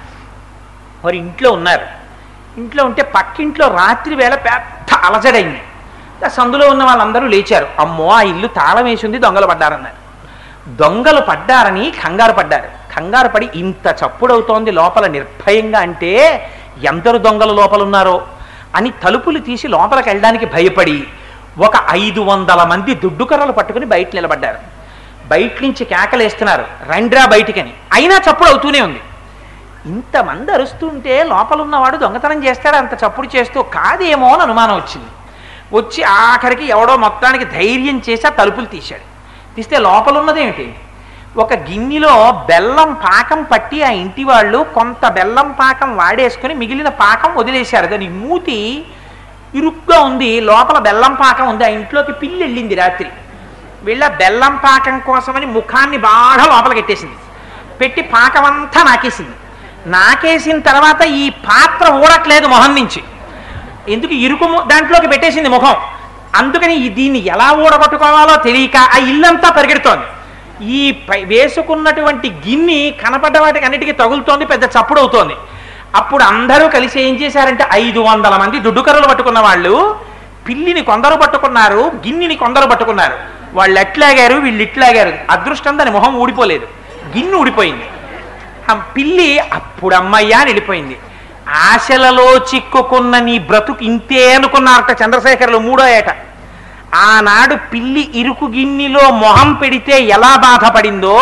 వారు ఇంట్లో ఉన్నారు ఇంట్లో ఉంటే పక్కింట్లో రాత్రి వేళ పెద్ద అలజడైంది ఆ సందులో ఉన్న వాళ్ళందరూ లేచారు అమ్మో ఆ ఇల్లు తాళం వేసింది దొంగలు పడ్డారన్నారు దొంగలు పడ్డారని కంగారు పడ్డారు కంగారు పడి ఇంత చప్పుడవుతోంది లోపల నిర్భయంగా అంటే ఎందరు దొంగలు లోపల ఉన్నారో అని తలుపులు తీసి లోపలికి వెళ్ళడానికి భయపడి ఒక ఐదు వందల మంది దుడ్డు కర్రలు పట్టుకుని బయట నిలబడ్డారు బయట నుంచి కేకలేస్తున్నారు రండ్రా బయటికని అయినా చప్పుడు అవుతూనే ఉంది ఇంతమంది అరుస్తుంటే లోపల ఉన్నవాడు దొంగతనం చేస్తాడు అంత చప్పుడు చేస్తూ కాదేమో అని అనుమానం వచ్చింది వచ్చి ఆఖరికి ఎవడో మొత్తానికి ధైర్యం చేసి ఆ తలుపులు తీశాడు తీస్తే లోపల ఉన్నదేమిటి ఒక గిన్నెలో బెల్లం పాకం పట్టి ఆ ఇంటి వాళ్ళు కొంత బెల్లం పాకం వాడేసుకుని మిగిలిన పాకం వదిలేశారు దాని మూతి ఇరుగ్గా ఉంది లోపల బెల్లం పాకం ఉంది ఆ ఇంట్లోకి పిల్లి వెళ్ళింది రాత్రి వీళ్ళ బెల్లం పాకం కోసమని ముఖాన్ని బాగా లోపలికి పెట్టేసింది పెట్టి పాకం అంతా నాకేసింది నాకేసిన తర్వాత ఈ పాత్ర ఊడట్లేదు మొహం నుంచి ఎందుకు ఇరుకు ము- దాంట్లోకి పెట్టేసింది ముఖం అందుకని ఈ దీన్ని ఎలా ఊడగొట్టుకోవాలో తెలియక ఆ ఇల్లంతా పరిగెడుతోంది ఈ పై- వేసుకున్నటువంటి గిన్నె కనపడ్డ వాటికి అన్నిటికీ తగులుతోంది పెద్ద చప్పుడు అవుతోంది అప్పుడు అందరూ కలిసి ఏం చేశారంటే ఐదు వందల మంది దుడ్డుకర్రలు పట్టుకున్న వాళ్ళు పిల్లిని కొందరు పట్టుకున్నారు గిన్నెని కొందరు పట్టుకున్నారు వాళ్ళు ఎట్లాగారు వీళ్ళు ఇట్లాగారు అదృష్టం దాని మొహం ఊడిపోలేదు గిన్నె ఊడిపోయింది ఆ పిల్లి అప్పుడు అమ్మయ్యా అని వెళ్ళిపోయింది ఆశలలో చిక్కుకున్న నీ బ్రతుకు ఇంతే అనుకున్నారట చంద్రశేఖర్లు మూడో ఏట ఆనాడు పిల్లి ఇరుకు గిన్నెలో మొహం పెడితే ఎలా బాధపడిందో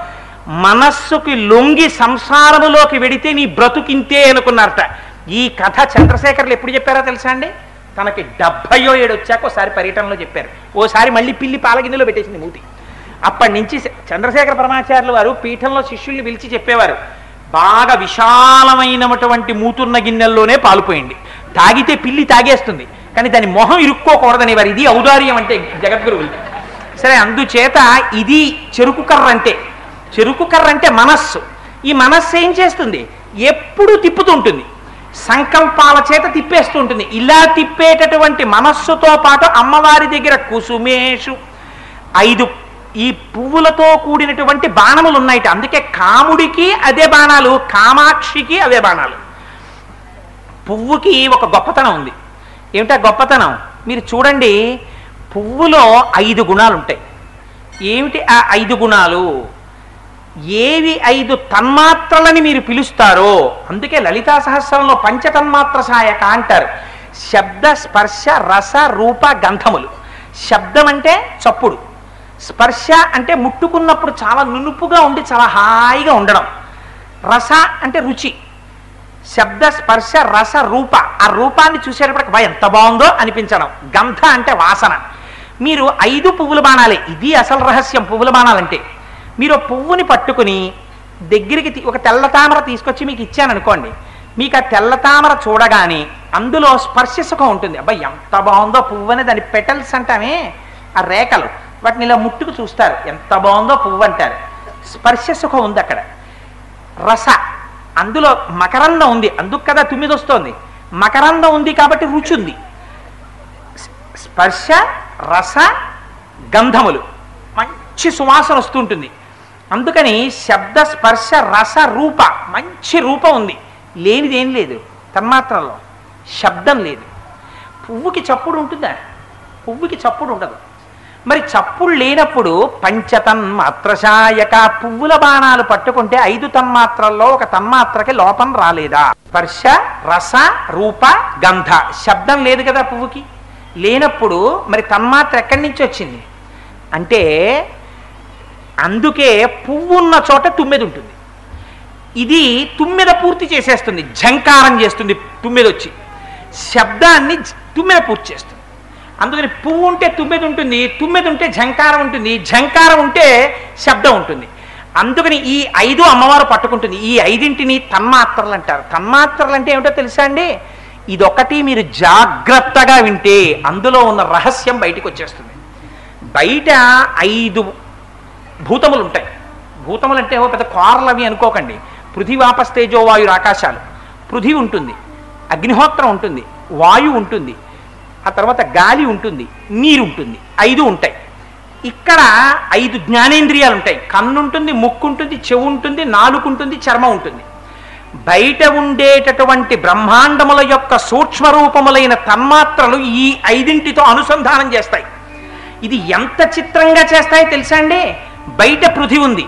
మనస్సుకి లొంగి సంసారములోకి వెడితే నీ బ్రతుకింతే అనుకున్నారట ఈ కథ చంద్రశేఖర్లు ఎప్పుడు చెప్పారో తెలుసా అండి తనకి డెబ్బయో ఏడు వచ్చాక ఒకసారి పర్యటనలో చెప్పారు ఓసారి మళ్ళీ పిల్లి పాలగిన్నెలో పెట్టేసింది మూతి అప్పటి నుంచి చంద్రశేఖర పరమాచార్యులు వారు పీఠంలో శిష్యుల్ని పిలిచి చెప్పేవారు బాగా విశాలమైనటువంటి మూతున్న గిన్నెల్లోనే పాలుపోయింది తాగితే పిల్లి తాగేస్తుంది కానీ దాని మొహం ఇరుక్కోకూడదని వారు ఇది ఔదార్యం అంటే జగద్గురువులు సరే అందుచేత ఇది చెరుకు కర్ర అంటే చెరుకు కర్ర అంటే మనస్సు ఈ మనస్సు ఏం చేస్తుంది ఎప్పుడు తిప్పుతుంటుంది సంకల్పాల చేత తిప్పేస్తూ ఉంటుంది ఇలా తిప్పేటటువంటి మనస్సుతో పాటు అమ్మవారి దగ్గర కుసుమేషు ఐదు ఈ పువ్వులతో కూడినటువంటి బాణములు ఉన్నాయిట అందుకే కాముడికి అదే బాణాలు కామాక్షికి అవే బాణాలు పువ్వుకి ఒక గొప్పతనం ఉంది ఏమిటా గొప్పతనం మీరు చూడండి పువ్వులో ఐదు గుణాలు ఉంటాయి ఏమిటి ఆ ఐదు గుణాలు ఏవి ఐదు తన్మాత్రలని మీరు పిలుస్తారో అందుకే లలితా సహస్రంలో పంచతన్మాత్ర సాయక అంటారు శబ్ద స్పర్శ రస రూప గంధములు శబ్దం అంటే చప్పుడు స్పర్శ అంటే ముట్టుకున్నప్పుడు చాలా నునుపుగా ఉండి చాలా హాయిగా ఉండడం రస అంటే రుచి శబ్ద స్పర్శ రస రూప ఆ రూపాన్ని చూసేటప్పటికి బా ఎంత బాగుందో అనిపించడం గంధ అంటే వాసన మీరు ఐదు పువ్వుల బాణాలే ఇది అసలు రహస్యం పువ్వుల బాణాలంటే మీరు ఓ పువ్వుని పట్టుకుని దగ్గరికి తీ- ఒక తెల్ల తామర తీసుకొచ్చి మీకు ఇచ్చాను అనుకోండి మీకు ఆ తెల్ల తామర చూడగానే అందులో స్పర్శ సుఖం ఉంటుంది అబ్బాయి ఎంత బాగుందో పువ్వు అని దాని పెటల్స్ అంటామే ఆ రేఖలు వాటిని ఇలా ముట్టుకు చూస్తారు ఎంత బాగుందో పువ్వు అంటారు స్పర్శ సుఖం ఉంది అక్కడ రస అందులో మకరందం ఉంది అందుకు కదా తుమ్మిది వస్తోంది మకరందం ఉంది కాబట్టి రుచి ఉంది స్పర్శ రస గంధములు మంచి సువాసన వస్తుంటుంది అందుకని శబ్ద స్పర్శ రస రూప మంచి రూపం ఉంది లేనిదేం లేదు తన్మాత్రలో శబ్దం లేదు పువ్వుకి చప్పుడు ఉంటుందా పువ్వుకి చప్పుడు ఉండదు మరి చప్పుడు లేనప్పుడు పంచతన్మాత్రశాయక పువ్వుల బాణాలు పట్టుకుంటే ఐదు తన్మాత్రల్లో ఒక తన్మాత్రకి లోపం రాలేదా స్పర్శ రస రూప గంధ శబ్దం లేదు కదా పువ్వుకి లేనప్పుడు మరి తన్మాత్ర ఎక్కడి నుంచి వచ్చింది అంటే అందుకే పువ్వు ఉన్న చోట తుమ్మెద ఉంటుంది ఇది తుమ్మెద పూర్తి చేసేస్తుంది ఝంకారం చేస్తుంది తుమ్మెద వచ్చి శబ్దాన్ని జ- తుమ్మెద పూర్తి చేస్తుంది అందుకని పువ్వు ఉంటే తుమ్మెద ఉంటుంది తుమ్మెద ఉంటే ఝంకారం ఉంటుంది ఝంకారం ఉంటే శబ్దం ఉంటుంది అందుకని ఈ ఐదు అమ్మవారు పట్టుకుంటుంది ఈ ఐదింటిని తన్మాత్రలు అంటారు తన్మాత్రలు అంటే ఏమిటో తెలుసా అండి ఇదొకటి మీరు జాగ్రత్తగా వింటే అందులో ఉన్న రహస్యం బయటికి వచ్చేస్తుంది బయట ఐదు భూతములు ఉంటాయి భూతములు అంటే ఓ పెద్ద కోరలు అవి అనుకోకండి పృథివాపస్తేజో వాయు ఆకాశాలు పృథివి ఉంటుంది అగ్నిహోత్రం ఉంటుంది వాయు ఉంటుంది ఆ తర్వాత గాలి ఉంటుంది నీరు ఉంటుంది ఐదు ఉంటాయి ఇక్కడ ఐదు జ్ఞానేంద్రియాలు ఉంటాయి కన్ను ఉంటుంది ముక్కు ఉంటుంది చెవు ఉంటుంది నాలుగు ఉంటుంది చర్మం ఉంటుంది బయట ఉండేటటువంటి బ్రహ్మాండముల యొక్క సూక్ష్మ రూపములైన తన్మాత్రలు ఈ ఐదింటితో అనుసంధానం చేస్తాయి ఇది ఎంత చిత్రంగా చేస్తాయో తెలుసా అండి బయట పృథివి ఉంది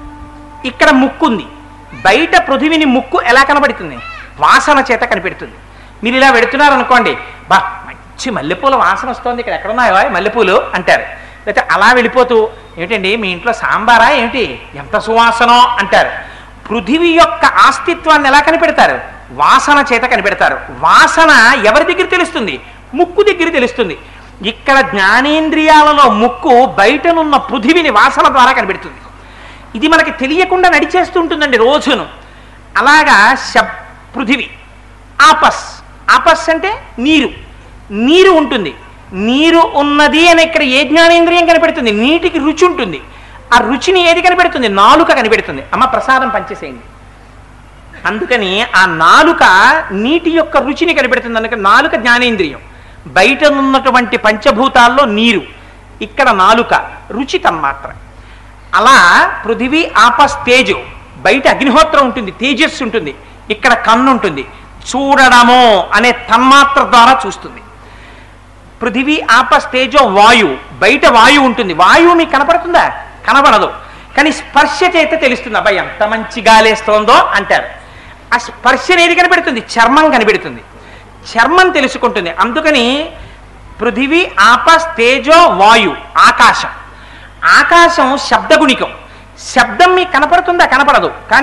ఇక్కడ ముక్కు ఉంది బయట పృథివిని ముక్కు ఎలా కనబడుతుంది వాసన చేత కనిపెడుతుంది మీరు ఇలా పెడుతున్నారు అనుకోండి బా మంచి మల్లెపూల వాసన వస్తుంది ఇక్కడ ఎక్కడున్నాయో మల్లెపూలు అంటారు లేకపోతే అలా వెళ్ళిపోతూ ఏమిటండి మీ ఇంట్లో సాంబారా ఏమిటి ఎంత సువాసనో అంటారు పృథివి యొక్క ఆస్తిత్వాన్ని ఎలా కనిపెడతారు వాసన చేత కనిపెడతారు వాసన ఎవరి దగ్గర తెలుస్తుంది ముక్కు దగ్గర తెలుస్తుంది ఇక్కడ జ్ఞానేంద్రియాలలో ముక్కు బయటనున్న పృథివిని వాసన ద్వారా కనిపెడుతుంది ఇది మనకి తెలియకుండా నడిచేస్తుంటుందండి రోజును అలాగా శబ్ పృథివి ఆపస్ ఆపస్ అంటే నీరు నీరు ఉంటుంది నీరు ఉన్నది అని ఇక్కడ ఏ జ్ఞానేంద్రియం కనిపెడుతుంది నీటికి రుచి ఉంటుంది ఆ రుచిని ఏది కనిపెడుతుంది నాలుక కనిపెడుతుంది అమ్మ ప్రసాదం పంచేసేయండి అందుకని ఆ నాలుక నీటి యొక్క రుచిని కనిపెడుతుంది అందుకని నాలుక జ్ఞానేంద్రియం బయట ఉన్నటువంటి పంచభూతాల్లో నీరు ఇక్కడ నాలుక రుచి తన్మాత్ర అలా పృథివీ ఆపస్ తేజు బయట అగ్నిహోత్రం ఉంటుంది తేజస్సు ఉంటుంది ఇక్కడ కన్ను ఉంటుంది చూడడము అనే తన్మాత్ర ద్వారా చూస్తుంది పృథివీ ఆపస్ తేజో వాయు బయట వాయువు ఉంటుంది వాయువు మీకు కనపడుతుందా కనబడదు కానీ స్పర్శ చేత తెలుస్తుంది అబ్బాయి ఎంత మంచి గాలేస్తోందో అంటారు ఆ స్పర్శ ఏది కనిపెడుతుంది చర్మం కనిపెడుతుంది చర్మం తెలుసుకుంటుంది అందుకని పృథివీ ఆపస్ తేజో వాయు ఆకాశం ఆకాశం శబ్దగుణికం శబ్దం మీకు కనపడుతుందా కనపడదు కానీ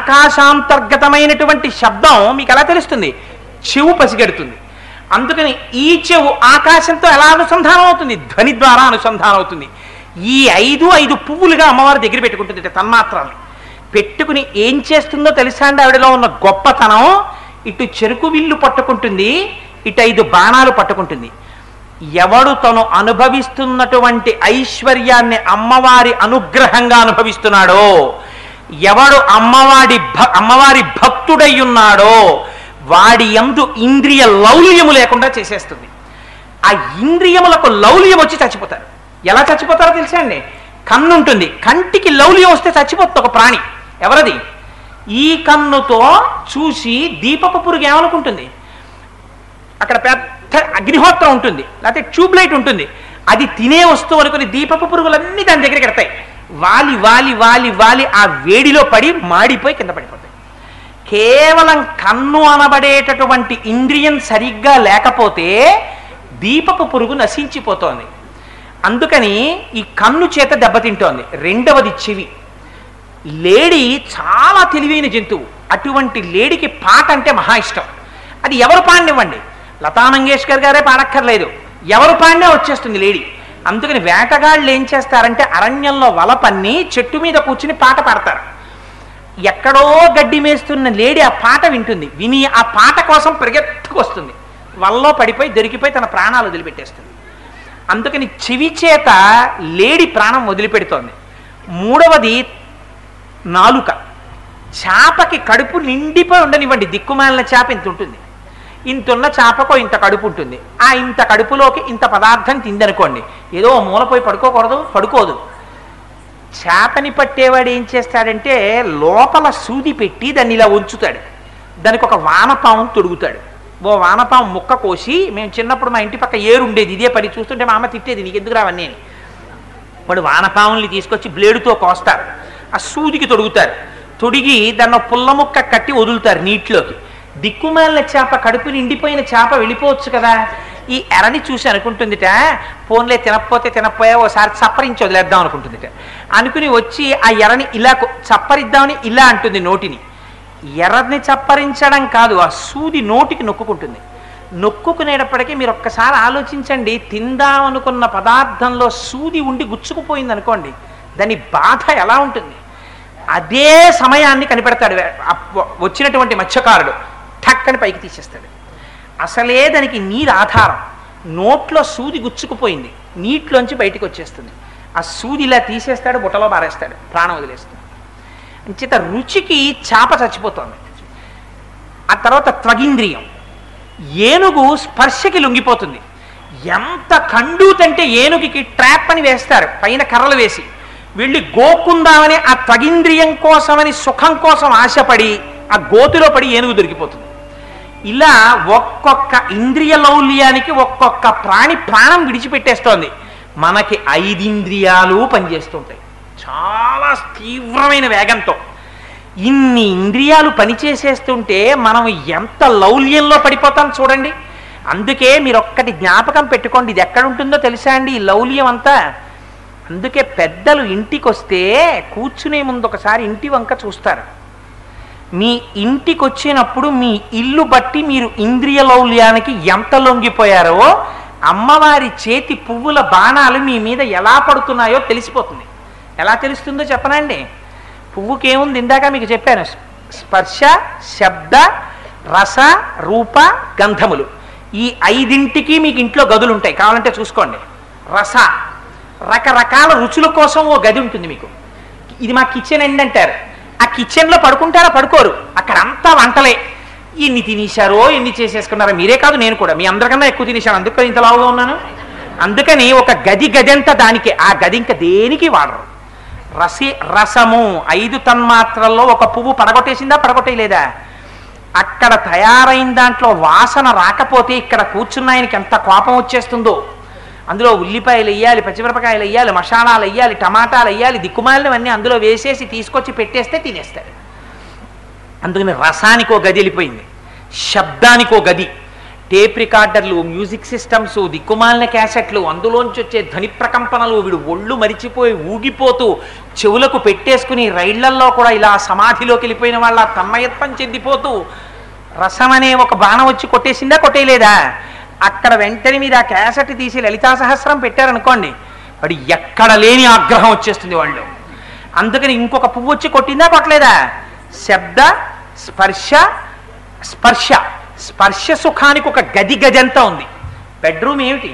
ఆకాశాంతర్గతమైనటువంటి శబ్దం మీకు ఎలా తెలుస్తుంది చెవు పసిగడుతుంది అందుకని ఈ చెవు ఆకాశంతో ఎలా అనుసంధానం అవుతుంది ధ్వని ద్వారా అనుసంధానం అవుతుంది ఈ ఐదు ఐదు పువ్వులుగా అమ్మవారి దగ్గర పెట్టుకుంటుంది ఇటు తన్మాత్రాలు పెట్టుకుని ఏం చేస్తుందో తెలుసా అండి ఆవిడలో ఉన్న గొప్పతనం ఇటు చెరుకు విల్లు పట్టుకుంటుంది ఇటు ఐదు బాణాలు పట్టుకుంటుంది ఎవడు తను అనుభవిస్తున్నటువంటి ఐశ్వర్యాన్ని అమ్మవారి అనుగ్రహంగా అనుభవిస్తున్నాడో ఎవడు అమ్మవారి భ అమ్మవారి భక్తుడై ఉన్నాడో వాడి యందు ఇంద్రియ లౌల్యము లేకుండా చేసేస్తుంది ఆ ఇంద్రియములకు లౌల్యం వచ్చి చచ్చిపోతారు ఎలా చచ్చిపోతారో తెలుసా అండి కన్ను ఉంటుంది కంటికి లౌల్యం వస్తే చచ్చిపోతుంది ఒక ప్రాణి ఎవరది ఈ కన్నుతో చూసి దీపపు పురుగు ఏమనుకుంటుంది అక్కడ పెద్ద అగ్నిహోత్రం ఉంటుంది లేకపోతే ట్యూబ్ లైట్ ఉంటుంది అది తినే వస్తువు అనుకుని దీపపు పురుగులన్నీ దాని దగ్గరికి ఎడతాయి వాలి వాలి వాలి వాలి ఆ వేడిలో పడి మాడిపోయి కింద పడిపోతాయి కేవలం కన్ను అనబడేటటువంటి ఇంద్రియం సరిగ్గా లేకపోతే దీపపు పురుగు నశించిపోతోంది అందుకని ఈ కన్ను చేత దెబ్బతింటోంది రెండవది చెవి లేడి చాలా తెలివైన జంతువు అటువంటి లేడికి పాట అంటే మహా ఇష్టం అది ఎవరు పాడినివ్వండి లతా మంగేష్కర్ గారే పాడక్కర్లేదు ఎవరు పాడినా వచ్చేస్తుంది లేడి అందుకని వేటగాళ్ళు ఏం చేస్తారంటే అరణ్యంలో వల పన్ని చెట్టు మీద కూర్చుని పాట పాడతారు ఎక్కడో గడ్డి మేస్తున్న లేడి ఆ పాట వింటుంది విని ఆ పాట కోసం పరిగెత్తుకు వస్తుంది వల్లో పడిపోయి దొరికిపోయి తన ప్రాణాలు వదిలిపెట్టేస్తుంది అందుకని చెవి చేత లేడి ప్రాణం వదిలిపెడుతోంది మూడవది నాలుక చేపకి కడుపు నిండిపోయి ఉండనివ్వండి దిక్కుమాలిన చేప ఇంత ఉంటుంది ఇంతున్న చేపకో ఇంత కడుపు ఉంటుంది ఆ ఇంత కడుపులోకి ఇంత పదార్థం తిందనుకోండి ఏదో ఓ మూల పోయి పడుకోకూడదు పడుకోదు చేపని పట్టేవాడు ఏం చేస్తాడంటే లోపల సూది పెట్టి దాన్ని ఇలా ఉంచుతాడు దానికి ఒక వానపాము తొడుగుతాడు ఓ వానపాము ముక్క కోసి మేము చిన్నప్పుడు మా ఇంటి పక్క ఏరు ఉండేది ఇదే పని చూస్తుంటే మా అమ్మ తిట్టేది నీకు ఎందుకు రావన్నీ అని వాడు వానపాముల్ని తీసుకొచ్చి బ్లేడుతో కోస్తారు ఆ సూదికి తొడుగుతారు తొడిగి దాన్ని ఒక పుల్ల ముక్క కట్టి వదులుతారు నీటిలోకి దిక్కుమాలిన చేప కడుపు నిండిపోయిన చేప వెళ్ళిపోవచ్చు కదా ఈ ఎరని చూసి అనుకుంటుందిట ఫోన్లే తినకపోతే తినకపోయా ఓసారి చప్పరించి వదిలేద్దాం అనుకుంటుందిట అనుకుని వచ్చి ఆ ఎరని ఇలా కొ- చప్పరిద్దామని ఇలా అంటుంది నోటిని ఎర్రని చప్పరించడం కాదు ఆ సూది నోటికి నొక్కుకుంటుంది నొక్కుకునేటప్పటికీ మీరు ఒక్కసారి ఆలోచించండి తిందామనుకున్న పదార్థంలో సూది ఉండి గుచ్చుకుపోయింది అనుకోండి దాని బాధ ఎలా ఉంటుంది అదే సమయాన్ని కనిపెడతాడు వే- ఆ వ- వచ్చినటువంటి మత్స్యకారుడు ఠక్కని పైకి తీసేస్తాడు అసలే దానికి నీరు ఆధారం నోట్లో సూది గుచ్చుకుపోయింది నీటిలోంచి బయటికి వచ్చేస్తుంది ఆ సూది ఇలా తీసేస్తాడు బుట్టలో పారేస్తాడు ప్రాణం వదిలేస్తాడు అంచేత రుచికి చేప చచ్చిపోతుంది ఆ తర్వాత త్వగింద్రియం ఏనుగు స్పర్శకి లొంగిపోతుంది ఎంత కండూతంటే ఏనుగుకి ట్రాప్ అని వేస్తారు పైన కర్రలు వేసి వెళ్ళి గోకుందామని ఆ త్వగింద్రియం కోసమని సుఖం కోసం ఆశపడి ఆ గోతులో పడి ఏనుగు దొరికిపోతుంది ఇలా ఒక్కొక్క ఇంద్రియ లౌల్యానికి ఒక్కొక్క ప్రాణి ప్రాణం విడిచిపెట్టేస్తోంది మనకి ఐదింద్రియాలు పనిచేస్తుంటాయి చాలా తీవ్రమైన వేగంతో ఇన్ని ఇంద్రియాలు పనిచేసేస్తుంటే మనం ఎంత లౌల్యంలో పడిపోతాం చూడండి అందుకే మీరు ఒక్కటి జ్ఞాపకం పెట్టుకోండి ఇది ఎక్కడ ఉంటుందో తెలుసా అండి ఈ లౌల్యం అంతా అందుకే పెద్దలు ఇంటికి వస్తే కూర్చునే ముందు ఒకసారి ఇంటి వంక చూస్తారు మీ ఇంటికి వచ్చినప్పుడు మీ ఇల్లు బట్టి మీరు ఇంద్రియ లౌల్యానికి ఎంత లొంగిపోయారో అమ్మవారి చేతి పువ్వుల బాణాలు మీ మీద ఎలా పడుతున్నాయో తెలిసిపోతుంది ఎలా తెలుస్తుందో చెప్పనండి పువ్వుకేముంది ఇందాక మీకు చెప్పాను స్పర్శ శబ్ద రస రూప గంధములు ఈ ఐదింటికి మీకు ఇంట్లో గదులు ఉంటాయి కావాలంటే చూసుకోండి రస రకరకాల రుచుల కోసం ఓ గది ఉంటుంది మీకు ఇది మా కిచెన్ ఎండ్ అంటారు ఆ కిచెన్లో పడుకుంటారా పడుకోరు అక్కడ అంతా వంటలే ఎన్ని తినేశారో ఎన్ని చేసేసుకున్నారో మీరే కాదు నేను కూడా మీ అందరికన్నా ఎక్కువ తినేశాను అందుకని ఇంత లావుగా ఉన్నాను అందుకని ఒక గది గది అంతా దానికే ఆ గది ఇంకా దేనికి వాడరు రసి రసము ఐదు తన్మాత్రల్లో ఒక పువ్వు పడగొట్టేసిందా పడగొట్టేయలేదా అక్కడ తయారైన దాంట్లో వాసన రాకపోతే ఇక్కడ కూర్చున్న ఆయనకి ఎంత కోపం వచ్చేస్తుందో అందులో ఉల్లిపాయలు వేయాలి పచ్చిమిరపకాయలు వేయాలి మసాలాలు వేయాలి టమాటాలు వేయాలి దిక్కుమాలినవన్నీ అందులో వేసేసి తీసుకొచ్చి పెట్టేస్తే తినేస్తాడు అందుకని రసానికి ఓ గది వెళ్ళిపోయింది శబ్దానికి ఓ గది టేప్ రికార్డర్లు మ్యూజిక్ సిస్టమ్స్ దిక్కుమాలిన క్యాసెట్లు అందులోంచి వచ్చే ధ్వని ప్రకంపనలు వీడు ఒళ్ళు మరిచిపోయి ఊగిపోతూ చెవులకు పెట్టేసుకుని రైళ్లల్లో కూడా ఇలా సమాధిలోకి వెళ్ళిపోయిన వాళ్ళ తన్మయత్వం చెందిపోతూ రసం అనే ఒక బాణం వచ్చి కొట్టేసిందా కొట్టేయలేదా అక్కడ వెంటనే మీరు ఆ క్యాసెట్ తీసి లలితా సహస్రం పెట్టారనుకోండి వాడు ఎక్కడ లేని ఆగ్రహం వచ్చేస్తుంది వాళ్ళు అందుకని ఇంకొక పువ్వు వచ్చి కొట్టిందా కొట్టలేదా శబ్ద స్పర్శ స్పర్శ స్పర్శ సుఖానికి ఒక గది గది అంతా ఉంది బెడ్రూమ్ ఏమిటి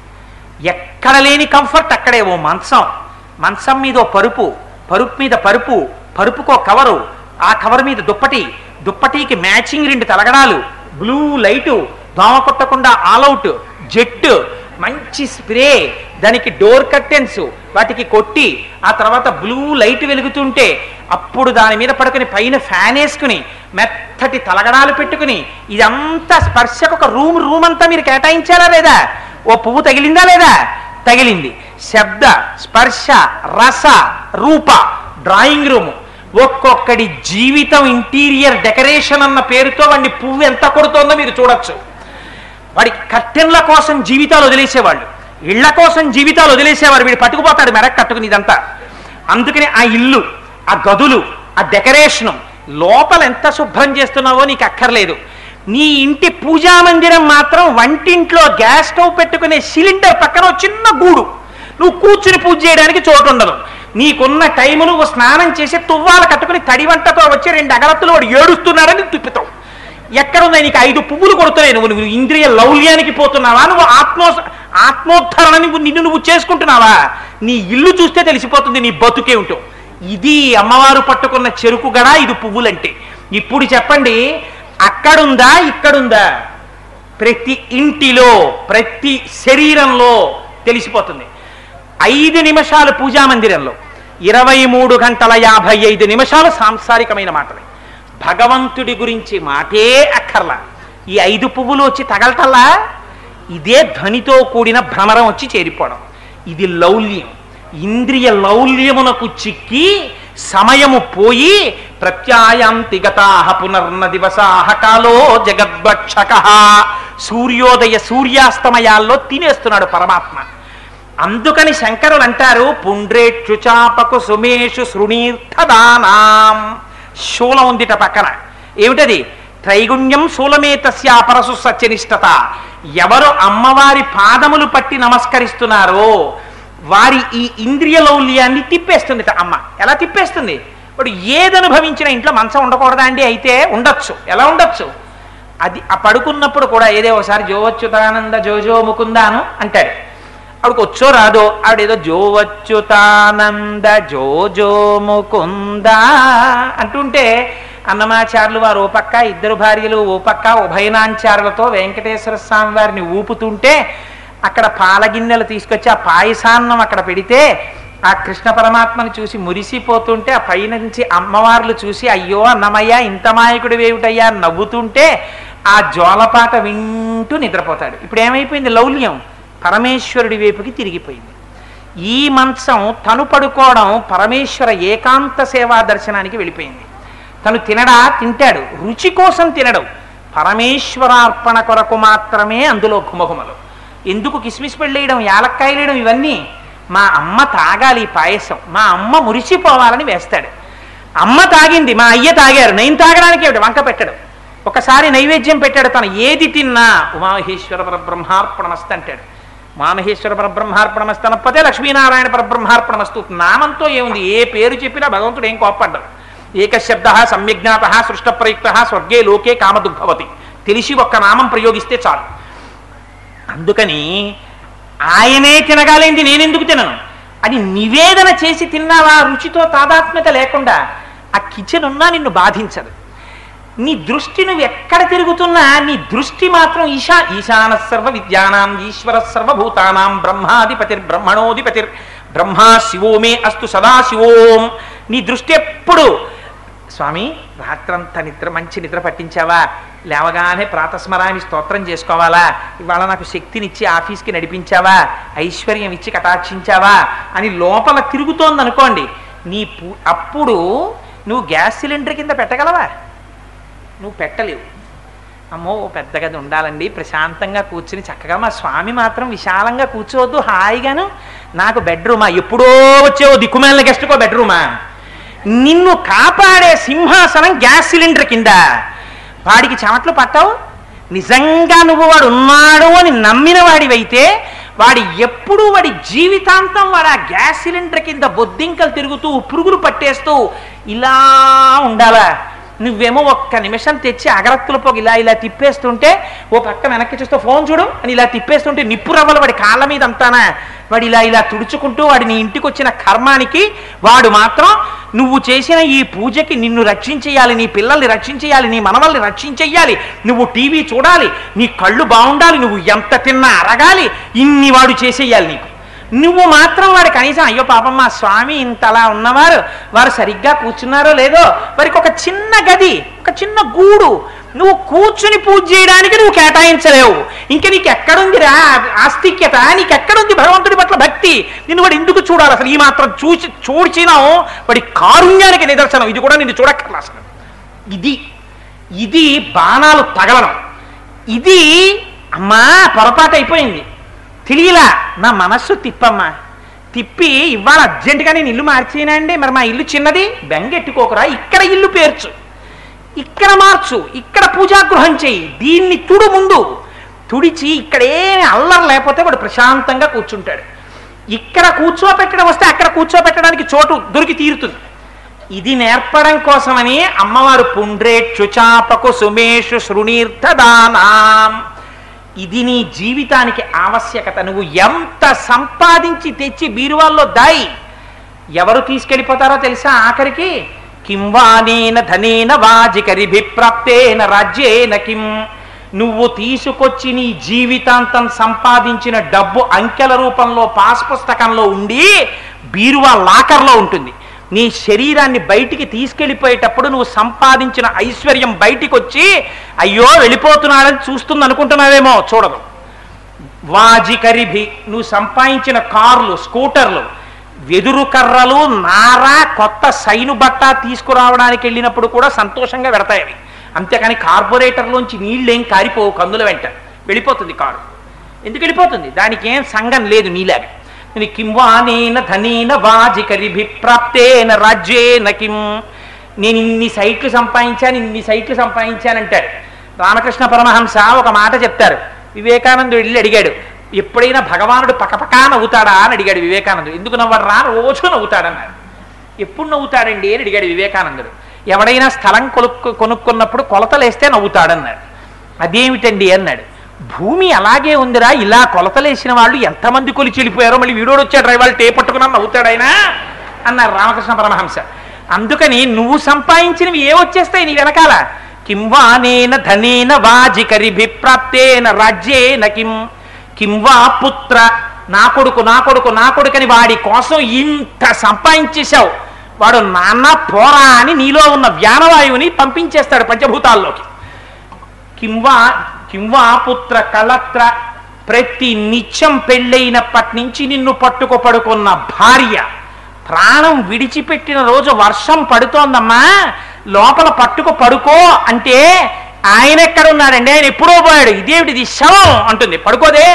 ఎక్కడ లేని కంఫర్ట్ అక్కడే ఓ మంచం మంచం మీద ఓ పరుపు పరుపు మీద పరుపు పరుపుకో కవరు ఆ కవర్ మీద దుప్పటి దుప్పటికి మ్యాచింగ్ రెండు తలగడాలు బ్లూ లైటు దోమ కొట్టకుండా ఆల్అవుట్ జెట్ మంచి స్ప్రే దానికి డోర్ కర్టెన్స్ వాటికి కొట్టి ఆ తర్వాత బ్లూ లైట్ వెలుగుతుంటే అప్పుడు దాని మీద పడుకుని పైన ఫ్యాన్ వేసుకుని మెత్తటి తలగడాలు పెట్టుకుని ఇదంతా స్పర్శకు ఒక రూమ్ రూమ్ అంతా మీరు కేటాయించారా లేదా ఓ పువ్వు తగిలిందా లేదా తగిలింది శబ్ద స్పర్శ రస రూప డ్రాయింగ్ రూమ్ ఒక్కొక్కడి జీవితం ఇంటీరియర్ డెకరేషన్ అన్న పేరుతో వాడిని పువ్వు ఎంత కొడుతోందో మీరు చూడొచ్చు వాడికి కట్టెన్ల కోసం జీవితాలు వదిలేసేవాళ్ళు ఇళ్ల కోసం జీవితాలు వదిలేసేవారు వీడు పట్టుకుపోతాడు మెరక్ కట్టుకుని ఇదంతా అందుకని ఆ ఇల్లు ఆ గదులు ఆ డెకరేషను లోపల ఎంత శుభ్రం చేస్తున్నావో నీకు అక్కర్లేదు నీ ఇంటి పూజా మందిరం మాత్రం వంటింట్లో గ్యాస్ స్టవ్ పెట్టుకునే సిలిండర్ పక్కన ఓ చిన్న గూడు నువ్వు కూర్చుని పూజ చేయడానికి చోటు ఉండదు నీకున్న టైము నువ్వు స్నానం చేసి తువ్వాలు కట్టుకుని తడి వంటతో వచ్చి రెండు అగరత్తులు వాడు ఏడుస్తున్నాడని తిప్పుతావు ఎక్కడున్నాయి నీకు ఐదు పువ్వులు కొడుతున్నాయి నువ్వు నువ్వు ఇంద్రియ లౌల్యానికి పోతున్నావా నువ్వు ఆత్మో ఆత్మోద్ధరణ నువ్వు నిన్ను నువ్వు చేసుకుంటున్నావా నీ ఇల్లు చూస్తే తెలిసిపోతుంది నీ బతుకే ఉంటావు ఇది అమ్మవారు పట్టుకున్న చెరుకు గడ ఇది పువ్వులంటే ఇప్పుడు చెప్పండి అక్కడుందా ఇక్కడుందా ప్రతి ఇంటిలో ప్రతి శరీరంలో తెలిసిపోతుంది ఐదు నిమిషాలు పూజా మందిరంలో ఇరవై మూడు గంటల యాభై ఐదు నిమిషాలు సాంసారికమైన మాటలే భగవంతుడి గురించి మాటే అక్కర్లా ఈ ఐదు పువ్వులు వచ్చి తగలటల్లా ఇదే ధ్వనితో కూడిన భ్రమరం వచ్చి చేరిపోవడం ఇది లౌల్యం ఇంద్రియ లౌల్యమునకు చిక్కి సమయము పోయి ప్రత్యాయాంతి గతాహ పునర్న దివసాహ కాలో జగద్భక్షక సూర్యోదయ సూర్యాస్తమయాల్లో తినేస్తున్నాడు పరమాత్మ అందుకని శంకరులు అంటారు పుండ్రేక్షు చాపకు సుమేషు శృణీర్థదానాం శూలం ఉందిట పక్కన ఏమిటది త్రైగుణ్యం శూలమే తస్య పరసు సత్యనిష్టత ఎవరు అమ్మవారి పాదములు పట్టి నమస్కరిస్తున్నారో వారి ఈ ఇంద్రియ లౌల్యాన్ని తిప్పేస్తుంది అమ్మ ఎలా తిప్పేస్తుంది ఇప్పుడు ఏది అనుభవించిన ఇంట్లో మంచం ఉండకూడదా అండి అయితే ఉండొచ్చు ఎలా ఉండొచ్చు అది ఆ పడుకున్నప్పుడు కూడా ఏదో ఒకసారి జోవచ్యుతానంద జోజో ముకుందాను అంటాడు ఆవిడకి వచ్చో రాదో ఆవిడేదో జోవచ్యుతానంద జోజో ముకుంద అంటుంటే అన్నమాచార్యులు వారు ఓ పక్క ఇద్దరు భార్యలు ఓ పక్క ఉభయనాంచారులతో వెంకటేశ్వర స్వామి వారిని ఊపుతుంటే అక్కడ పాలగిన్నెలు తీసుకొచ్చి ఆ పాయసాన్నం అక్కడ పెడితే ఆ కృష్ణ పరమాత్మను చూసి మురిసిపోతుంటే ఆ పైనుంచి అమ్మవార్లు చూసి అయ్యో అన్నమయ్య ఇంత మాయకుడు వేమిటయ్యా అని నవ్వుతుంటే ఆ జోలపాట వింటూ నిద్రపోతాడు ఇప్పుడు ఏమైపోయింది లౌల్యం పరమేశ్వరుడి వైపుకి తిరిగిపోయింది ఈ మంచం తను పడుకోవడం పరమేశ్వర ఏకాంత సేవా దర్శనానికి వెళ్ళిపోయింది తను తినడా తింటాడు రుచి కోసం తినడు పరమేశ్వరార్పణ కొరకు మాత్రమే అందులో ఘుమఘుమలు ఎందుకు కిస్మిస్ పెళ్ళేయడం యాలక్కాయలు వేయడం ఇవన్నీ మా అమ్మ తాగాలి ఈ పాయసం మా అమ్మ మురిసిపోవాలని వేస్తాడు అమ్మ తాగింది మా అయ్య తాగారు నేను తాగడానికి ఏమిటి వంక పెట్టడు ఒకసారి నైవేద్యం పెట్టాడు తను ఏది తిన్నా ఉమామహేశ్వర పరబ్రహ్మార్పణమస్తు అంటాడు ఉమామహేశ్వర పరబ్రహ్మార్పణమస్తు అనకపోతే లక్ష్మీనారాయణ పరబ్రహ్మార్పణమస్తు నామంతో ఏముంది ఏ పేరు చెప్పినా భగవంతుడు ఏం కోప్పడ్డాడు ఏకశబ్ద సమ్యజ్ఞాత సృష్ట ప్రయుక్త స్వర్గే లోకే కామదుగ్భవతి తెలిసి ఒక్క నామం ప్రయోగిస్తే చాలు అందుకని ఆయనే తినగాలేంది నేనెందుకు తినను అని నివేదన చేసి తిన్నావా రుచితో తాదాత్మ్యత లేకుండా ఆ కిచెన్ ఉన్నా నిన్ను బాధించదు నీ దృష్టి నువ్వు ఎక్కడ తిరుగుతున్నా నీ దృష్టి మాత్రం ఈశా ఈశాన సర్వ విద్యానాం ఈశ్వర సర్వభూతానాం బ్రహ్మాధిపతిర్ బ్రహ్మణోధిపతిర్ బ్రహ్మా శివోమే అస్తు సదా శివోం నీ దృష్టి ఎప్పుడు స్వామి రాత్రంతా నిద్ర మంచి నిద్ర పట్టించావా లేవగానే ప్రాతస్మరాన్ని స్తోత్రం చేసుకోవాలా ఇవాళ నాకు శక్తినిచ్చి ఆఫీస్కి నడిపించావా ఐశ్వర్యం ఇచ్చి కటాక్షించావా అని లోపల తిరుగుతోంది అనుకోండి నీ పు అప్పుడు నువ్వు గ్యాస్ సిలిండర్ కింద పెట్టగలవా నువ్వు పెట్టలేవు అమ్మో ఓ పెద్ద గది ఉండాలండి ప్రశాంతంగా కూర్చుని చక్కగా మా స్వామి మాత్రం విశాలంగా కూర్చోవద్దు హాయిగాను నాకు బెడ్రూమా ఎప్పుడో వచ్చేవో దిక్కుమాలిన గెస్ట్కో బెడ్రూమా నిన్ను కాపాడే సింహాసనం గ్యాస్ సిలిండర్ కింద వాడికి చెమట్లు పట్టావు నిజంగా నువ్వు వాడు ఉన్నాడు అని నమ్మిన వాడివైతే వాడి ఎప్పుడు వాడి జీవితాంతం వాడు ఆ గ్యాస్ సిలిండర్ కింద బొద్దింకలు తిరుగుతూ పురుగులు పట్టేస్తూ ఇలా ఉండాలా నువ్వేమో ఒక్క నిమిషం తెచ్చి అగరత్తుల పొగ ఇలా ఇలా తిప్పేస్తుంటే ఓ పక్క వెనక్కి చూస్తే ఫోన్ చూడు అని ఇలా తిప్పేస్తుంటే నిప్పు రవ్వలు వాడి కాళ్ళ మీద అంతానా వాడు ఇలా ఇలా తుడుచుకుంటూ వాడి నీ ఇంటికి వచ్చిన కర్మానికి వాడు మాత్రం నువ్వు చేసిన ఈ పూజకి నిన్ను రక్షించేయాలి నీ పిల్లల్ని రక్షించేయాలి నీ మనవల్ని రక్షించేయాలి నువ్వు టీవీ చూడాలి నీ కళ్ళు బాగుండాలి నువ్వు ఎంత తిన్నా అరగాలి ఇన్ని వాడు చేసేయాలి నీకు నువ్వు మాత్రం వాడు కనీసం అయ్యో పాపం మా స్వామి ఇంతలా ఉన్నవారు వారు సరిగ్గా కూర్చున్నారో లేదో వారికి ఒక చిన్న గది ఒక చిన్న గూడు నువ్వు కూర్చుని పూజ చేయడానికి నువ్వు కేటాయించలేవు ఇంకా నీకు ఎక్కడుందిరా ఆస్తిక్యత నీకు ఎక్కడుంది భగవంతుడి పట్ల భక్తి నిన్ను వాడు ఎందుకు చూడాలి అసలు ఈ మాత్రం చూసి చూచినావు వాడి కారుణ్యానికి నిదర్శనం ఇది కూడా నిన్ను చూడక్కర్లా అసలు ఇది ఇది బాణాలు తగలడం ఇది అమ్మా పొరపాటు అయిపోయింది తెలియలా నా మనస్సు తిప్పమ్మా తిప్పి ఇవాళ అర్జెంటుగా నేను ఇల్లు మార్చేనండి మరి మా ఇల్లు చిన్నది బెంగెట్టుకోకరా ఇక్కడ ఇల్లు పేర్చు ఇక్కడ మార్చు ఇక్కడ పూజాగృహం చెయ్యి దీన్ని తుడు ముందు తుడిచి ఇక్కడేమి అల్లరి లేకపోతే వాడు ప్రశాంతంగా కూర్చుంటాడు ఇక్కడ కూర్చోపెట్టడం వస్తే అక్కడ కూర్చోపెట్టడానికి చోటు దొరికి తీరుతుంది ఇది నేర్పడం కోసమని అమ్మవారు పుండ్రేక్షు చాపకు సుమేషు శృణీర్థదానాం ఇది నీ జీవితానికి ఆవశ్యకత నువ్వు ఎంత సంపాదించి తెచ్చి బీరువాల్లో దాయి ఎవరు తీసుకెళ్ళిపోతారో తెలుసా ఆఖరికి కింవానేన ధనేన వాజికరిభిప్రాప్తేన రాజ్యేన కిం నువ్వు తీసుకొచ్చి నీ జీవితాంతం సంపాదించిన డబ్బు అంకెల రూపంలో పాస్ పుస్తకంలో ఉండి బీరువా లాకర్లో ఉంటుంది నీ శరీరాన్ని బయటికి తీసుకెళ్ళిపోయేటప్పుడు నువ్వు సంపాదించిన ఐశ్వర్యం బయటికి వచ్చి అయ్యో వెళ్ళిపోతున్నాడని చూస్తుంది అనుకుంటున్నావేమో చూడదు వాజికరిభి నువ్వు సంపాదించిన కార్లు స్కూటర్లు వెదురు కర్రలు నార కొత్త సైను బట్ట తీసుకురావడానికి వెళ్ళినప్పుడు కూడా సంతోషంగా పెడతాయి అవి అంతేకాని కార్పొరేటర్లోంచి నీళ్ళేం కారిపోవు కందుల వెంట వెళ్ళిపోతుంది కారు ఎందుకు వెళ్ళిపోతుంది దానికి ఏం సంఘం లేదు నీలాగా ఇది కింవానేన ధనేన వాజికరిభి ప్రాప్తేన రాజ్యేన కిం నేను ఇన్ని సైట్లు సంపాదించాను ఇన్ని సైట్లు సంపాదించానంటాడు రామకృష్ణ పరమహంస ఒక మాట చెప్తారు వివేకానందుడు వెళ్ళి అడిగాడు ఎప్పుడైనా భగవానుడు పకపకా నవ్వుతాడా అని అడిగాడు వివేకానందుడు ఎందుకు నవ్వడు రా రోజు నవ్వుతాడన్నారు ఎప్పుడు నవ్వుతాడండి అని అడిగాడు వివేకానందుడు ఎవడైనా స్థలం కొనుక్కు కొనుక్కున్నప్పుడు కొలతలేస్తే నవ్వుతాడన్నాడు అదేమిటండి అన్నాడు భూమి అలాగే ఉందిరా ఇలా కొలతలేసిన వాళ్ళు ఎంతమంది కొలిచి వెళ్ళిపోయారో మళ్ళీ వీడోడు వచ్చాడు వాళ్ళు టే పట్టుకున్నా నవ్వుతాడైనా అన్నారు రామకృష్ణ పరమహంస అందుకని నువ్వు సంపాదించినవి ఏ వచ్చేస్తాయి నీ వెనకాల కింవానేన ధనేన వాజికరిభిప్రాప్తేన రాజ్యేన కిం కింవా పుత్ర నా కొడుకు నా కొడుకు నా కొడుకని వాడి కోసం ఇంత సంపాదించేశావు వాడు నాన్న పోరా అని నీలో ఉన్న వ్యానవాయువుని పంపించేస్తాడు పంచభూతాల్లోకి కింవా కింవా పుత్ర కళత్ర ప్రతి నిత్యం పెళ్ళైనప్పటి నుంచి నిన్ను పట్టుకు పడుకున్న భార్య ప్రాణం విడిచిపెట్టిన రోజు వర్షం పడుతోందమ్మా లోపల పట్టుకు పడుకో అంటే ఆయన ఎక్కడ ఉన్నాడండి ఆయన ఎప్పుడో పోయాడు ఇదేమిటిది శవం అంటుంది పడుకోదే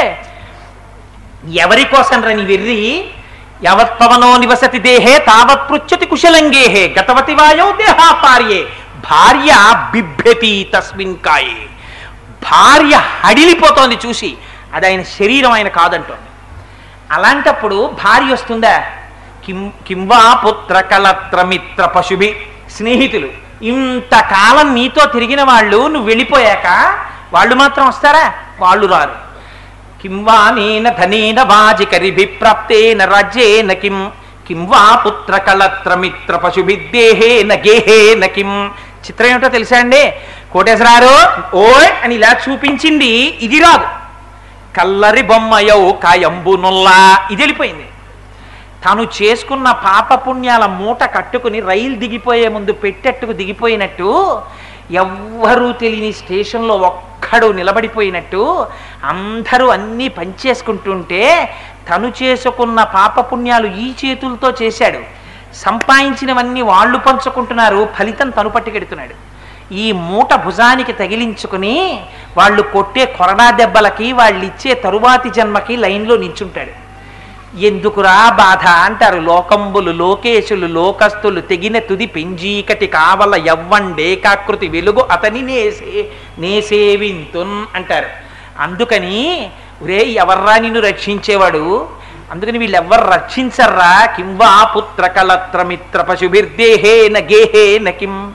ఎవరి కోసం రా నీ వెర్రి యవత్పవనో నివసతి దేహే తావత్ పృచ్చతి కుశలంగేహే గతవతి వాయో దేహాపార్యే భార్య బిభ్యతి తస్మిన్ కాయే భార్య హడిలిపోతోంది చూసి అది ఆయన శరీరం ఆయన కాదంటోంది అలాంటప్పుడు భార్య వస్తుందా కిం కింవా పుత్ర కలత్ర మిత్ర పశుభి స్నేహితులు ఇంతకాలం నీతో తిరిగిన వాళ్ళు నువ్వు వెళ్ళిపోయాక వాళ్ళు మాత్రం వస్తారా వాళ్ళు రారు కిం వా నేన ధనేన వాజికరిభిప్రాప్తేన రాజ్యేన కిం కిం వా పుత్ర కళత్ర మిత్ర పశుభిద్దేహేన గేహేన కిం చిత్రం ఏమిటో తెలుసా అండి కోటేశ్వరారు ఓయ్ అని ఇలా చూపించింది ఇది రాదు కల్లరి బొమ్మయౌ కాయంబునుల్లా ఇది వెళ్ళిపోయింది తను చేసుకున్న పాపపుణ్యాల మూట కట్టుకుని రైలు దిగిపోయే ముందు పెట్టెట్టుకు దిగిపోయినట్టు ఎవ్వరూ తెలియని స్టేషన్లో ఒక్కడు నిలబడిపోయినట్టు అందరూ అన్నీ పంచేసుకుంటుంటే తను చేసుకున్న పాపపుణ్యాలు ఈ చేతులతో చేశాడు సంపాదించినవన్నీ వాళ్ళు పంచుకుంటున్నారు ఫలితం తను పట్టుకెడుతున్నాడు ఈ మూట భుజానికి తగిలించుకుని వాళ్ళు కొట్టే కొరడా దెబ్బలకి వాళ్ళు ఇచ్చే తరువాతి జన్మకి లైన్లో నిల్చుంటాడు ఎందుకురా బాధ అంటారు లోకంబులు లోకేశులు లోకస్తులు తెగిన తుది పెంజీకటి కావల యవ్వండేకాకృతి వెలుగు అతని నేసే నేసేవింతున్ అంటారు అందుకని ఒరే ఎవర్రా నిన్ను రక్షించేవాడు అందుకని వీళ్ళెవ్వరు రక్షించర్రా కింవా పుత్ర కళత్ర మిత్ర పశుభిర్దేహేన గేహేన కిం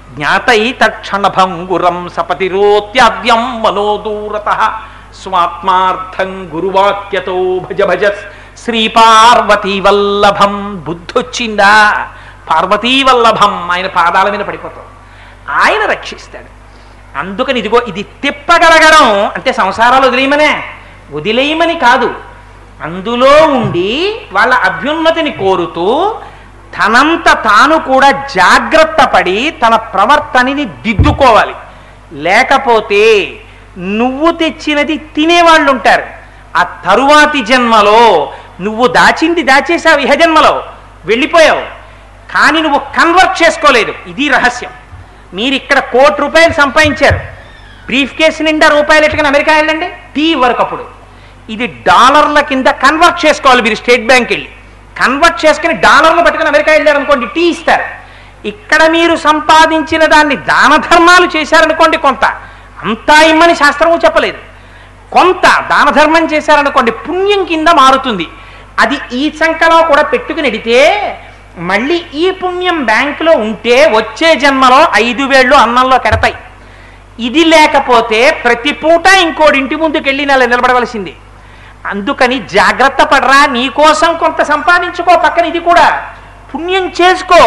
జ్ఞాతై తక్షణభంగురం సపతిరోత్యాద్యం మనోదూరత స్వాత్మార్థం గురువాక్యతో భజ భజ శ్రీ పార్వతీ వల్లభం బుద్ధొచ్చిందా పార్వతీ వల్లభం ఆయన పాదాల మీద పడిపోతాం ఆయన రక్షిస్తాడు అందుకని ఇదిగో ఇది తిప్పగలగడం అంటే సంసారాలు వదిలేయమనే వదిలేయమని కాదు అందులో ఉండి వాళ్ళ అభ్యున్నతిని కోరుతూ తనంత తాను కూడా జాగ్రత్త పడి తన ప్రవర్తనని దిద్దుకోవాలి లేకపోతే నువ్వు తెచ్చినది తినేవాళ్ళు ఉంటారు ఆ తరువాతి జన్మలో నువ్వు దాచింది దాచేసావు ఇహ జన్మలో వెళ్ళిపోయావు కానీ నువ్వు కన్వర్ట్ చేసుకోలేదు ఇది రహస్యం మీరు ఇక్కడ కోటి రూపాయలు సంపాదించారు బ్రీఫ్ కేసు నిండా రూపాయలు ఎట్టుకుని అమెరికా వెళ్ళండి టీ వరకు అప్పుడు ఇది డాలర్ల కింద కన్వర్ట్ చేసుకోవాలి మీరు స్టేట్ బ్యాంక్ వెళ్ళి కన్వర్ట్ చేసుకుని డాలర్లు పట్టుకుని అమెరికా వెళ్ళారు అనుకోండి టీ ఇస్తారు ఇక్కడ మీరు సంపాదించిన దాన్ని దాన ధర్మాలు చేశారనుకోండి కొంత అంతా ఇమ్మని శాస్త్రము చెప్పలేదు కొంత దాన ధర్మం చేశారనుకోండి పుణ్యం కింద మారుతుంది అది ఈ సంఖలో కూడా పెట్టుకుని ఎడితే మళ్ళీ ఈ పుణ్యం బ్యాంకులో ఉంటే వచ్చే జన్మలో ఐదు వేళ్ళు అన్నంలో కెడతాయి ఇది లేకపోతే ప్రతి పూట ఇంకోటి ఇంటి ముందుకు వెళ్ళి నెల నిలబడవలసింది అందుకని జాగ్రత్త పడరా నీకోసం కొంత సంపాదించుకో పక్కన ఇది కూడా పుణ్యం చేసుకో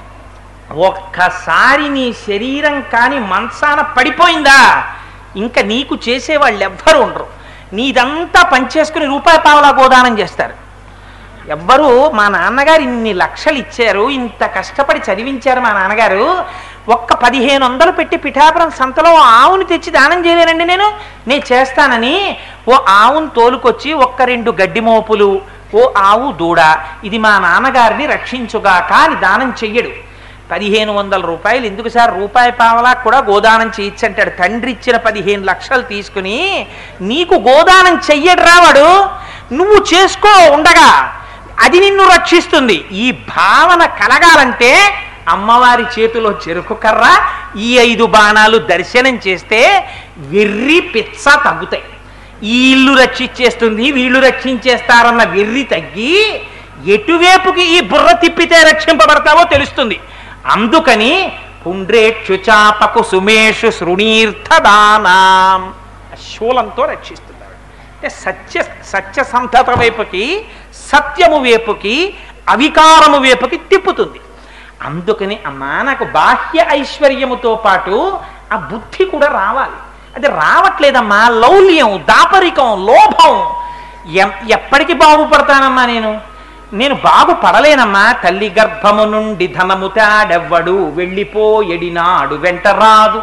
ఒక్కసారి నీ శరీరం కానీ మంచాన పడిపోయిందా ఇంకా నీకు చేసేవాళ్ళు ఎవ్వరు ఉండరు నీదంతా పనిచేసుకుని రూపాయి పావలా గోదానం చేస్తారు ఎవ్వరు మా నాన్నగారు ఇన్ని లక్షలు ఇచ్చారు ఇంత కష్టపడి చదివించారు మా నాన్నగారు ఒక్క పదిహేను వందలు పెట్టి పిఠాపురం సంతలో ఓ ఆవుని తెచ్చి దానం చేయలేనండి నేను నేను చేస్తానని ఓ ఆవును తోలుకొచ్చి ఒక్క రెండు గడ్డి మోపులు ఓ ఆవు దూడ ఇది మా నాన్నగారిని రక్షించుగాక అని దానం చెయ్యడు పదిహేను వందల రూపాయలు ఎందుకు సార్ రూపాయి పావలా కూడా గోదానం చేయొచ్చంటాడు తండ్రి ఇచ్చిన పదిహేను లక్షలు తీసుకుని నీకు గోదానం చెయ్యడు రావాడు నువ్వు చేసుకో ఉండగా అది నిన్ను రక్షిస్తుంది ఈ భావన కలగాలంటే అమ్మవారి చేతిలో చెరుకు కర్ర ఈ ఐదు బాణాలు దర్శనం చేస్తే వెర్రి పిచ్చ తగ్గుతాయి ఈ ఇల్లు రక్షించేస్తుంది వీళ్ళు రక్షించేస్తారన్న వెర్రి తగ్గి ఎటువైపుకి ఈ బుర్ర తిప్పితే రక్షింపబడతావో తెలుస్తుంది అందుకని పుండ్రేక్షు చాపకు సుమేషు శృణీర్థదానాం శూలంతో రక్షిస్తున్నారు అంటే సత్య సత్యసంధత వైపుకి సత్యము వైపుకి అవికారము వైపుకి తిప్పుతుంది అందుకని అమ్మా నాకు బాహ్య ఐశ్వర్యముతో పాటు ఆ బుద్ధి కూడా రావాలి అది రావట్లేదమ్మా లౌల్యం దాపరికం లోభం ఎం- ఎప్పటికి బాగుపడతానమ్మా నేను నేను బాగుపడలేనమ్మా తల్లి గర్భము నుండి ధనము తాడెవ్వడు వెళ్ళిపోయడినాడు వెంట రాదు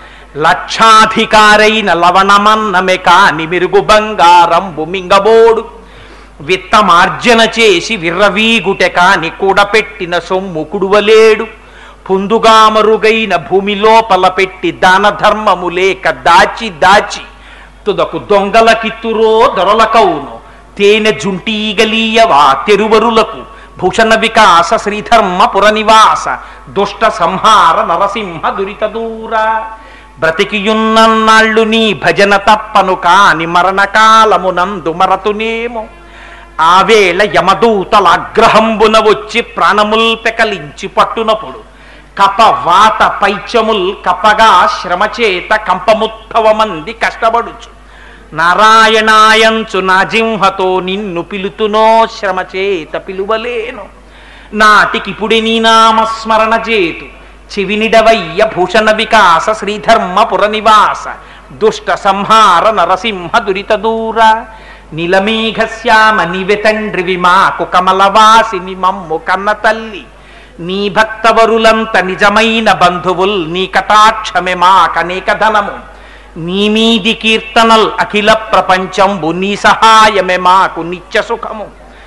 లక్షాధికారైన లవణమన్నమే కాని మెరుగు బంగారంబు మింగబోడు విత్తమార్జన చేసి విర్రవీగుటె కాని కూడపెట్టిన సొమ్ము కుడువలేడు పొందుగా మరుగైన భూమి లోపల పెట్టి దాన ధర్మము లేక దాచి దాచి తుదకు దొంగల కిత్తురో దొరలకవును తేనె జుంటీగలీయవా తెరువరులకు భూషణ వికాస శ్రీధర్మ పురనివాస దుష్ట సంహార నరసింహ దురిత దూర బ్రతికియున్నన్నాళ్ళు నీ భజన తప్పను కాని మరణకాలమునందు మరతునేమో ఆవేళ యమదూతల అగ్రహంబున వచ్చి ప్రాణముల్ పెకలించి పట్టునప్పుడు కప వాత పైచముల్ కపగా శ్రమచేత కంపముద్భవమంది కష్టపడుచు నారాయణాయంచు నా జింహతో నిన్ను పిలుతునో శ్రమచేత పిలువలేను నాటికిపుడి నీ నామస్మరణ చేతు చెవినిడవయ్య భూషణ వికాస శ్రీధర్మ పురనివాస దుష్ట సంహార నరసింహ దురిత దూర నిలమేఘశ్యామ నివె తండ్రివి మాకు కమలవాసిని మమ్ము కన్న తల్లి నీ భక్తవరులంత నిజమైన బంధువుల్ నీ కటాక్షమే మాకనేక ధనము నీ మీది కీర్తనల్ అఖిల ప్రపంచంబు నీ సహాయమే మాకు నిత్య సుఖము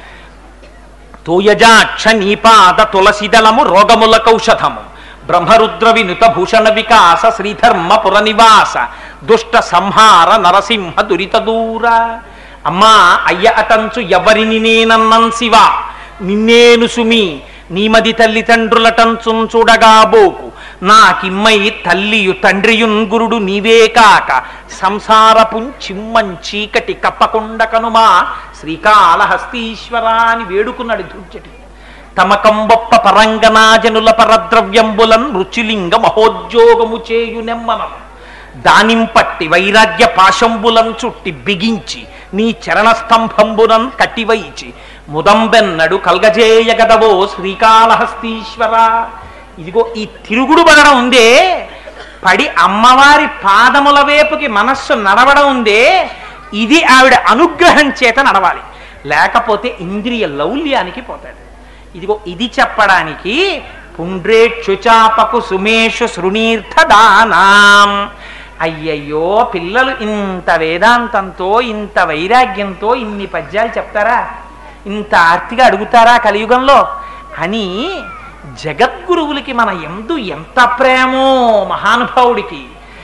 తోయజాక్ష నీపాద తులసిదళము రోగములకౌషధము బ్రహ్మరుద్ర వినుత భూషణ వికాస శ్రీధర్మ పురనివాస దుష్ట సంహార నరసింహ దురిత దూర అమ్మా అయ్య అటంచు ఎవరిని నేనన్నం శివ నిన్నేను సుమి నీమది తల్లిదండ్రులటంచున్ చూడగా బోకు నాకిమ్మై తల్లియు తండ్రియున్ గురుడు నీవే కాక సంసారపుం చిమ్మం చీకటి కప్పకుండ కనుమా శ్రీకాళహస్తీశ్వర అని వేడుకున్నాడు ధూర్జటి తమకంబొప్ప పరంగనాజనుల పరద్రవ్యంబులన్ రుచిలింగ మహోద్యోగము చేయు నెమ్మనం దానింపట్టి వైరాగ్య పాశంబులం చుట్టి బిగించి నీ చరణస్తంభంబునం కట్టివైచి ముదంబెన్నడు కల్గజేయగదవో శ్రీకాళహస్తీశ్వర ఇదిగో ఈ తిరుగుడు పడడం ఉందే పడి అమ్మవారి పాదముల వైపుకి మనస్సు నడవడం ఉందే ఇది ఆవిడ అనుగ్రహం చేత నడవాలి లేకపోతే ఇంద్రియ లౌల్యానికి పోతాడు ఇదిగో ఇది చెప్పడానికి పుండ్రేక్షుచాపకు సుమేషు శృణీర్థదానాం అయ్యయ్యో పిల్లలు ఇంత వేదాంతంతో ఇంత వైరాగ్యంతో ఇన్ని పద్యాలు చెప్తారా ఇంత ఆర్తిగా అడుగుతారా కలియుగంలో అని జగద్గురువులకి మన ఎందు ఎంత ప్రేమో మహానుభావుడికి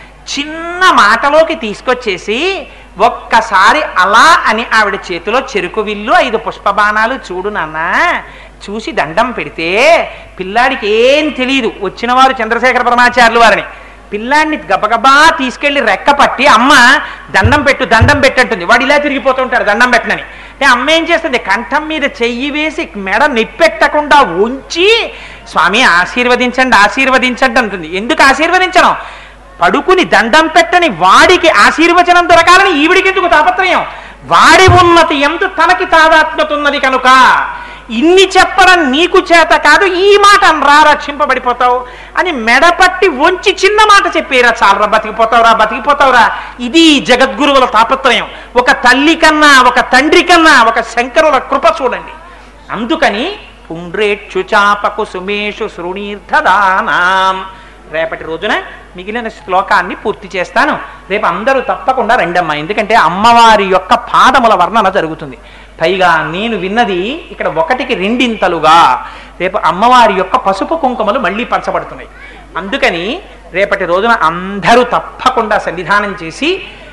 చిన్న మాటలోకి తీసుకొచ్చేసి ఒక్కసారి అలా అని ఆవిడ చేతిలో చెరుకు విల్లు ఐదు పుష్పబాణాలు చూడు నాన్న చూసి దండం పెడితే పిల్లాడికి ఏం తెలియదు వచ్చిన వారు చంద్రశేఖర పరమాచార్యులు వారిని పిల్లాడిని గబగబా తీసుకెళ్లి రెక్క పట్టి అమ్మ దండం పెట్టు దండం పెట్టంటుంది వాడు ఇలా తిరిగిపోతుంటాడు దండం పెట్టనని అంటే అమ్మ ఏం చేస్తుంది కంఠం మీద చెయ్యి వేసి మెడ నిప్పెట్టకుండా ఉంచి స్వామి ఆశీర్వదించండి ఆశీర్వదించండి అంటుంది ఎందుకు ఆశీర్వదించడం పడుకుని దండం పెట్టని వాడికి ఆశీర్వచనం దొరకాలని ఈవిడికి ఎందుకు తాపత్రయం వాడి ఉన్నతి ఎందు తనకి తాదాత్మ్యత ఉన్నది కనుక ఇన్ని చెప్పడం నీకు చేత కాదు ఈ మాట రా రక్షింపబడిపోతావు అని మెడపట్టి వంచి చిన్న మాట చెప్పేరా చాలరా బతికిపోతావురా బతికిపోతావురా ఇది జగద్గురువుల తాపత్రయం ఒక తల్లి కన్నా ఒక తండ్రి కన్నా ఒక శంకరుల కృప చూడండి అందుకని పుండ్రేక్షుచాపకు సుమేషు శృణీర్థదానాం రేపటి రోజున మిగిలిన శ్లోకాన్ని పూర్తి చేస్తాను రేపు అందరూ తప్పకుండా రెండమ్మ ఎందుకంటే అమ్మవారి యొక్క పాదముల వర్ణన జరుగుతుంది పైగా నేను విన్నది ఇక్కడ ఒకటికి రెండింతలుగా రేపు అమ్మవారి యొక్క పసుపు కుంకుమలు మళ్ళీ పంచబడుతున్నాయి అందుకని రేపటి రోజున అందరూ తప్పకుండా సన్నిధానం చేసి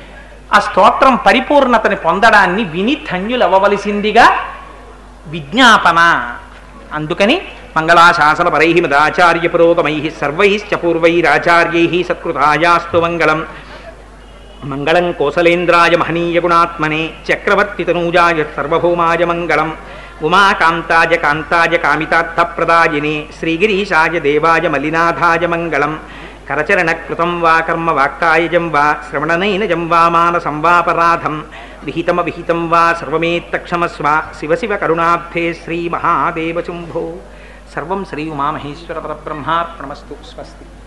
ఆ స్తోత్రం పరిపూర్ణతని పొందడాన్ని విని ధన్యులవ్వవలసిందిగా విజ్ఞాపన అందుకని మంగళాశాసన పరై మదాచార్య పురోగమై సర్వైశ్చ పూర్వైరాచార్యై సత్కృతాయాస్తు మంగళం మంగళం కోసలేంద్రాయ మహనీయ గుణాత్మనే చక్రవర్తి తనూజాయ సర్వభౌమాయ మంగళం ఉమాకాంతాయ కాంతాయ కామితార్థప్రదాయినే శ్రీగిరీశాయ దేవాయ మలినాథాయ మంగళం కరచరణకృతం వా కర్మ వాక్కాయజం వా శ్రవణనైనజం వా మానసం వాపరాధం విహితమ విహితం వా సర్వమేత్తక్షమస్వ శివ శివ కరుణాబ్ధే శ్రీ మహాదేవ శంభో సర్వం శ్రీ ఉమామహేశ్వర పరబ్రహ్మార్పణమస్తు స్వస్తి